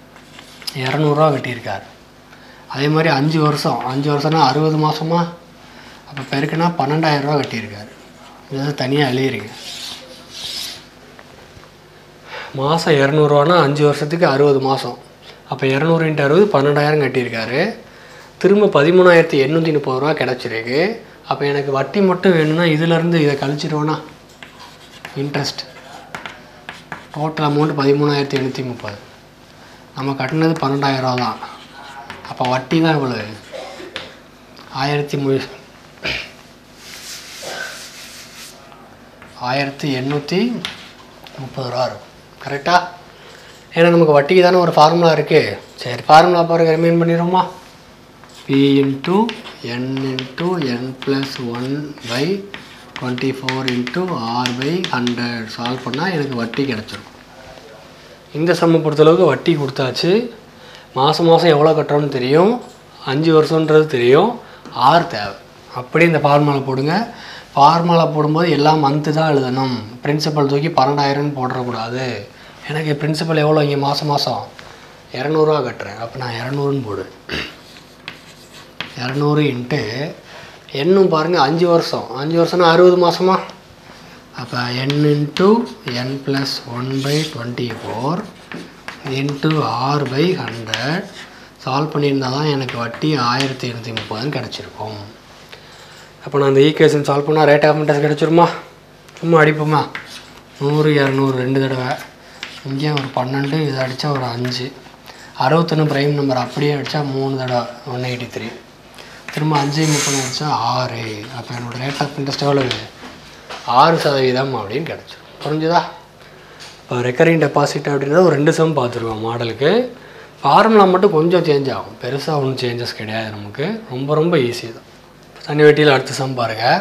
இரநூறுவா கட்டியிருக்காரு அதே மாதிரி அஞ்சு வருஷம் அஞ்சு வருஷம்னா அறுபது மாதமா அப்போ பெருக்குன்னா பன்னெண்டாயிரரூவா கட்டியிருக்காரு இதை தனியாக எழுதிருங்க மாதம் இரநூறுவானா அஞ்சு வருஷத்துக்கு அறுபது மாதம் அப்போ இரநூறு இன்ட்டு அறுபது பன்னெண்டாயிரம் கட்டியிருக்காரு திரும்ப பதிமூணாயிரத்தி எண்ணூற்றி முப்பது ரூபா கிடச்சிருக்கு அப்போ எனக்கு வட்டி மட்டும் வேணும்னா இதிலேருந்து இதை கழிச்சிடுவோன்னா இன்ட்ரெஸ்ட் டோட்டல் அமௌண்ட் பதிமூணாயிரத்தி எண்ணூற்றி முப்பது நம்ம கட்டினது பன்னெண்டாயிரம் ரூபா தான் அப்போ வட்டி தான் இவ்வளவு ஆயிரத்தி மு ஆயிரத்தி எண்ணூற்றி முப்பது ரூபா இருக்கும் கரெக்டாக ஏன்னா நமக்கு வட்டிக்கு தானே ஒரு ஃபார்முலா இருக்குது சரி ஃபார்முலா பாருங்க ரிமைன் பண்ணிடுவோமா P into N into N plus one by twenty four into R by hundred solve பண்ணால் எனக்கு வட்டி கிடச்சிரும் இந்த சம்மை பொறுத்தளவுக்கு வட்டி கொடுத்தாச்சு மாதம் மாதம் எவ்வளோ கட்டுறோம்னு தெரியும் அஞ்சு வருஷன்றது தெரியும் ஆறு தேவை அப்படி இந்த ஃபார்முலா போடுங்க ஃபார்முலா போடும்போது எல்லாம் மந்த்து தான் எழுதணும் பிரின்சிபல் தூக்கி பன்னெண்டாயிரம்னு போடக்கூடாது எனக்கு பிரின்சிபல் எவ்வளோ இங்கே மாதம் மாதம் இரநூறுவா கட்டுறேன் அப்போ நான் இரநூறுன்னு போடு இரநூறு இன்ட்டு எண்ணும் பாருங்கள் அஞ்சு வருஷம் அஞ்சு வருஷம்னா அறுபது மாதமா அப்போ N into N plus one by twenty four into R by hundred solve பண்ணியிருந்தால் தான் எனக்கு வட்டி ஆயிரத்தி எழுநூற்றி முப்பதுன்னு கிடச்சிருக்கும் அப்போ நான் அந்த ஈக்குவேஷன் சால்வ் பண்ணால் ரேட் ஆஃப் இன்ட்ரெஸ்ட் கிடச்சிருமா சும்மா அடிப்போமா நூறு இரநூறு ரெண்டு தடவை இங்கே ஒரு பன்னெண்டு இதை அடித்தா ஒரு அஞ்சு அறுபத்தொன்று ப்ரைம் நம்பர் அப்படியே அடித்தா மூணு தடவை ஒன் எயிட்டி த்ரீ திரும்ப அஞ்சு முப்பது அடித்தா ஆறு அப்போ என்னோடய ரேட் ஆஃப் இன்ட்ரெஸ்ட் எவ்வளவு ஆறு சதவீதம் அப்படின்னு கிடச்சிரும் புரிஞ்சுதா இப்போ ரெக்கரிங் டெபாசிட் அப்படின்றது ஒரு ரெண்டு சம் பார்த்துருக்கோம் மாடலுக்கு ஃபார்முலா மட்டும் கொஞ்சம் சேஞ்ச் ஆகும் பெருசாக ஒன்றும் சேஞ்சஸ் கிடையாது நமக்கு ரொம்ப ரொம்ப ஈஸி தான் தனி வெட்டியில் அடுத்த சம் பாருங்கள்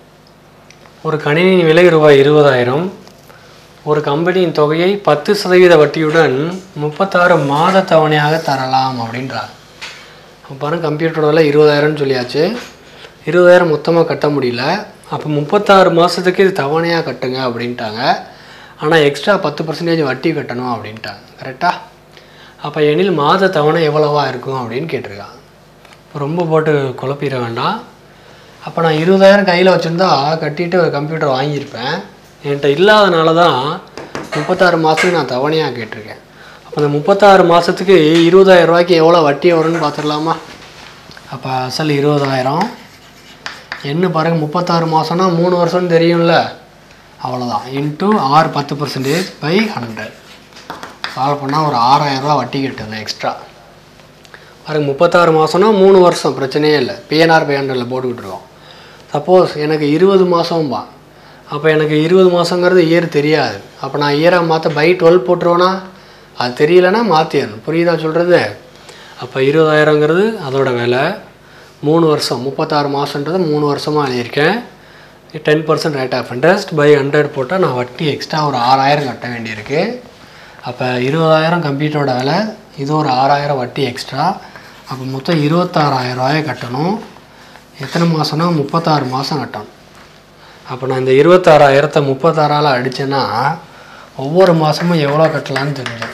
ஒரு கணினி விலை ரூபாய் இருபதாயிரம் ஒரு கம்பெனியின் தொகையை பத்து சதவீத வட்டியுடன் முப்பத்தாறு மாத தவணையாக தரலாம் அப்படின்றாங்க அப்போ பாருங்க கம்ப்யூட்டரோட விலை இருபதாயிரம்னு சொல்லியாச்சு இருபதாயிரம் மொத்தமாக கட்ட முடியல அப்போ முப்பத்தாறு மாதத்துக்கு இது தவணையாக கட்டுங்க அப்படின்ட்டாங்க ஆனால் எக்ஸ்ட்ரா பத்து பர்சன்டேஜ் வட்டி கட்டணும் அப்படின்ட்டாங்க கரெக்டாக அப்போ எனில் மாத தவணை எவ்வளவா இருக்கும் அப்படின்னு கேட்டிருக்காங்க இப்போ ரொம்ப போட்டு குழப்பிட வேண்டாம் அப்போ நான் இருபதாயிரம் கையில் வச்சுருந்தா கட்டிட்டு ஒரு கம்ப்யூட்டர் வாங்கியிருப்பேன் என்கிட்ட இல்லாதனால தான் முப்பத்தாறு மாதத்துக்கு நான் தவணையாக கேட்டிருக்கேன் அப்போ அந்த முப்பத்தாறு மாதத்துக்கு இருபதாயிரம் ரூபாய்க்கு எவ்வளோ வட்டி வரும்னு பார்த்துடலாமா அப்போ அசல் இருபதாயிரம் என்ன பாருங்கள் முப்பத்தாறு மாதம்னா மூணு வருஷம்னு தெரியும்ல அவ்வளோதான் இன்ட்டு ஆறு பத்து பர்சன்டேஜ் பை ஹண்ட்ரட் சால்வ் பண்ணால் ஒரு ஆறாயிரரூவா வட்டி கட்டுங்க எக்ஸ்ட்ரா பாருங்க முப்பத்தாறு மாதம்னா மூணு வருஷம் பிரச்சனையே இல்லை பிஎன்ஆர் பை ஹண்ட்ரடில் போட்டுக்கிட்டு இருக்கோம் சப்போஸ் எனக்கு இருபது மாதம்பா அப்போ எனக்கு இருபது மாதங்கிறது இயர் தெரியாது அப்போ நான் இயராக மாற்ற பை டுவெல் போட்டுருவேனா அது தெரியலனா மாற்றிடணும் புரியுதா சொல்கிறது அப்போ இருபதாயிரங்கிறது அதோட விலை மூணு வருஷம் முப்பத்தாறு மாதன்றது மூணு வருஷமாக எழுதியிருக்கேன் ten percent rate of interest by hundred போட்டால் நான் வட்டி எக்ஸ்ட்ரா ஒரு ஆறாயிரம் கட்ட வேண்டியிருக்கு அப்போ இருபதாயிரம் கம்ப்யூட்டரோட விலை இது ஒரு ஆறாயிரம் வட்டி எக்ஸ்ட்ரா அப்போ மொத்தம் இருபத்தாறாயிரம் ரூபாயை கட்டணும் எத்தனை மாதம்னா முப்பத்தாறு மாதம் கட்டணும் அப்போ நான் இந்த இருபத்தாறாயிரத்தை முப்பத்தாறால் அடித்தேன்னா ஒவ்வொரு மாதமும் எவ்வளோ கட்டலான்னு தெரிஞ்சிடும்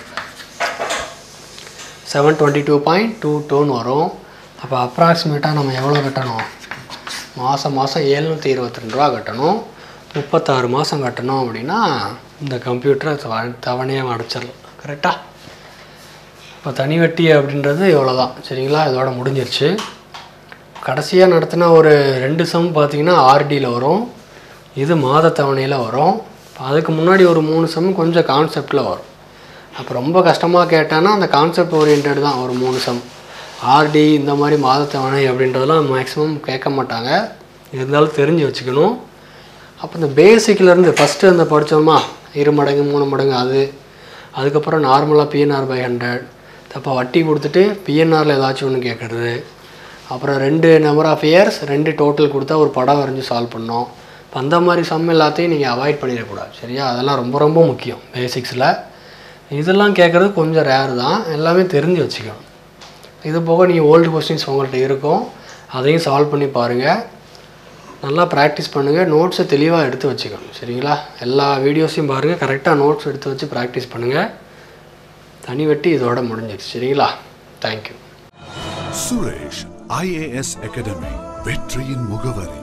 seven twenty two point two டூன்னு வரும் அப்போ அப்ராக்சிமேட்டாக நம்ம எவ்வளோ கட்டணும் மாதம் மாதம் எழுநூற்றி இருபத்தி ரெண்டு ரூபா கட்டணும் முப்பத்தாறு மாதம் கட்டணும் அப்படின்னா இந்த கம்ப்யூட்டரை தவ தவணையாக அடைச்சிடலாம் கரெக்டாக இப்போ தனி வட்டி அப்படின்றது இவ்வளோ தான் சரிங்களா இதோட முடிஞ்சிருச்சு கடைசியாக நடத்தின ஒரு ரெண்டு சம் பார்த்தீங்கன்னா ஆர்டியில் வரும் இது மாத தவணையில் வரும் அதுக்கு முன்னாடி ஒரு மூணு சம் கொஞ்சம் கான்செப்டில் வரும் அப்போ ரொம்ப கஷ்டமாக கேட்டான்னா அந்த கான்செப்ட் ஓரியன்ட் தான் ஒரு மூணு சம் ஆர்டி இந்த மாதிரி மாத தவணை அப்படின்றதெல்லாம் மேக்ஸிமம் கேட்க மாட்டாங்க இருந்தாலும் தெரிஞ்சு வச்சுக்கணும் அப்போ இந்த பேசிக்லேருந்து ஃபஸ்ட்டு அந்த படித்தோமா இரு மடங்கு மூணு மடங்கு அது அதுக்கப்புறம் நார்மலாக பிஎன்ஆர் பை ஹண்ட்ரட் அப்போ வட்டி கொடுத்துட்டு பிஎன்ஆரில் ஏதாச்சும் ஒன்று கேட்குறது அப்புறம் ரெண்டு நம்பர் ஆஃப் இயர்ஸ் ரெண்டு டோட்டல் கொடுத்தா ஒரு படம் வரைஞ்சி சால்வ் பண்ணோம் இப்போ அந்த மாதிரி சம் எல்லாத்தையும் நீங்கள் அவாய்ட் பண்ணிடக்கூடாது சரியா அதெல்லாம் ரொம்ப ரொம்ப முக்கியம் பேசிக்ஸில் இதெல்லாம் கேட்குறது கொஞ்சம் ரேர் தான் எல்லாமே தெரிஞ்சு வச்சுக்கணும் இது போக நீங்கள் ஓல்டு கொஸ்டின்ஸ் உங்கள்கிட்ட இருக்கும் அதையும் சால்வ் பண்ணி பாருங்கள் நல்லா ப்ராக்டிஸ் பண்ணுங்கள் நோட்ஸை தெளிவாக எடுத்து வச்சுக்கணும் சரிங்களா எல்லா வீடியோஸையும் பாருங்கள் கரெக்டாக நோட்ஸ் எடுத்து வச்சு ப்ராக்டிஸ் பண்ணுங்கள் தனி வெட்டி இதோட முடிஞ்சிருச்சு சரிங்களா தேங்க்யூ
சுரேஷ் ஐஏஎஸ் அகாடமி வெற்றியின் முகவரி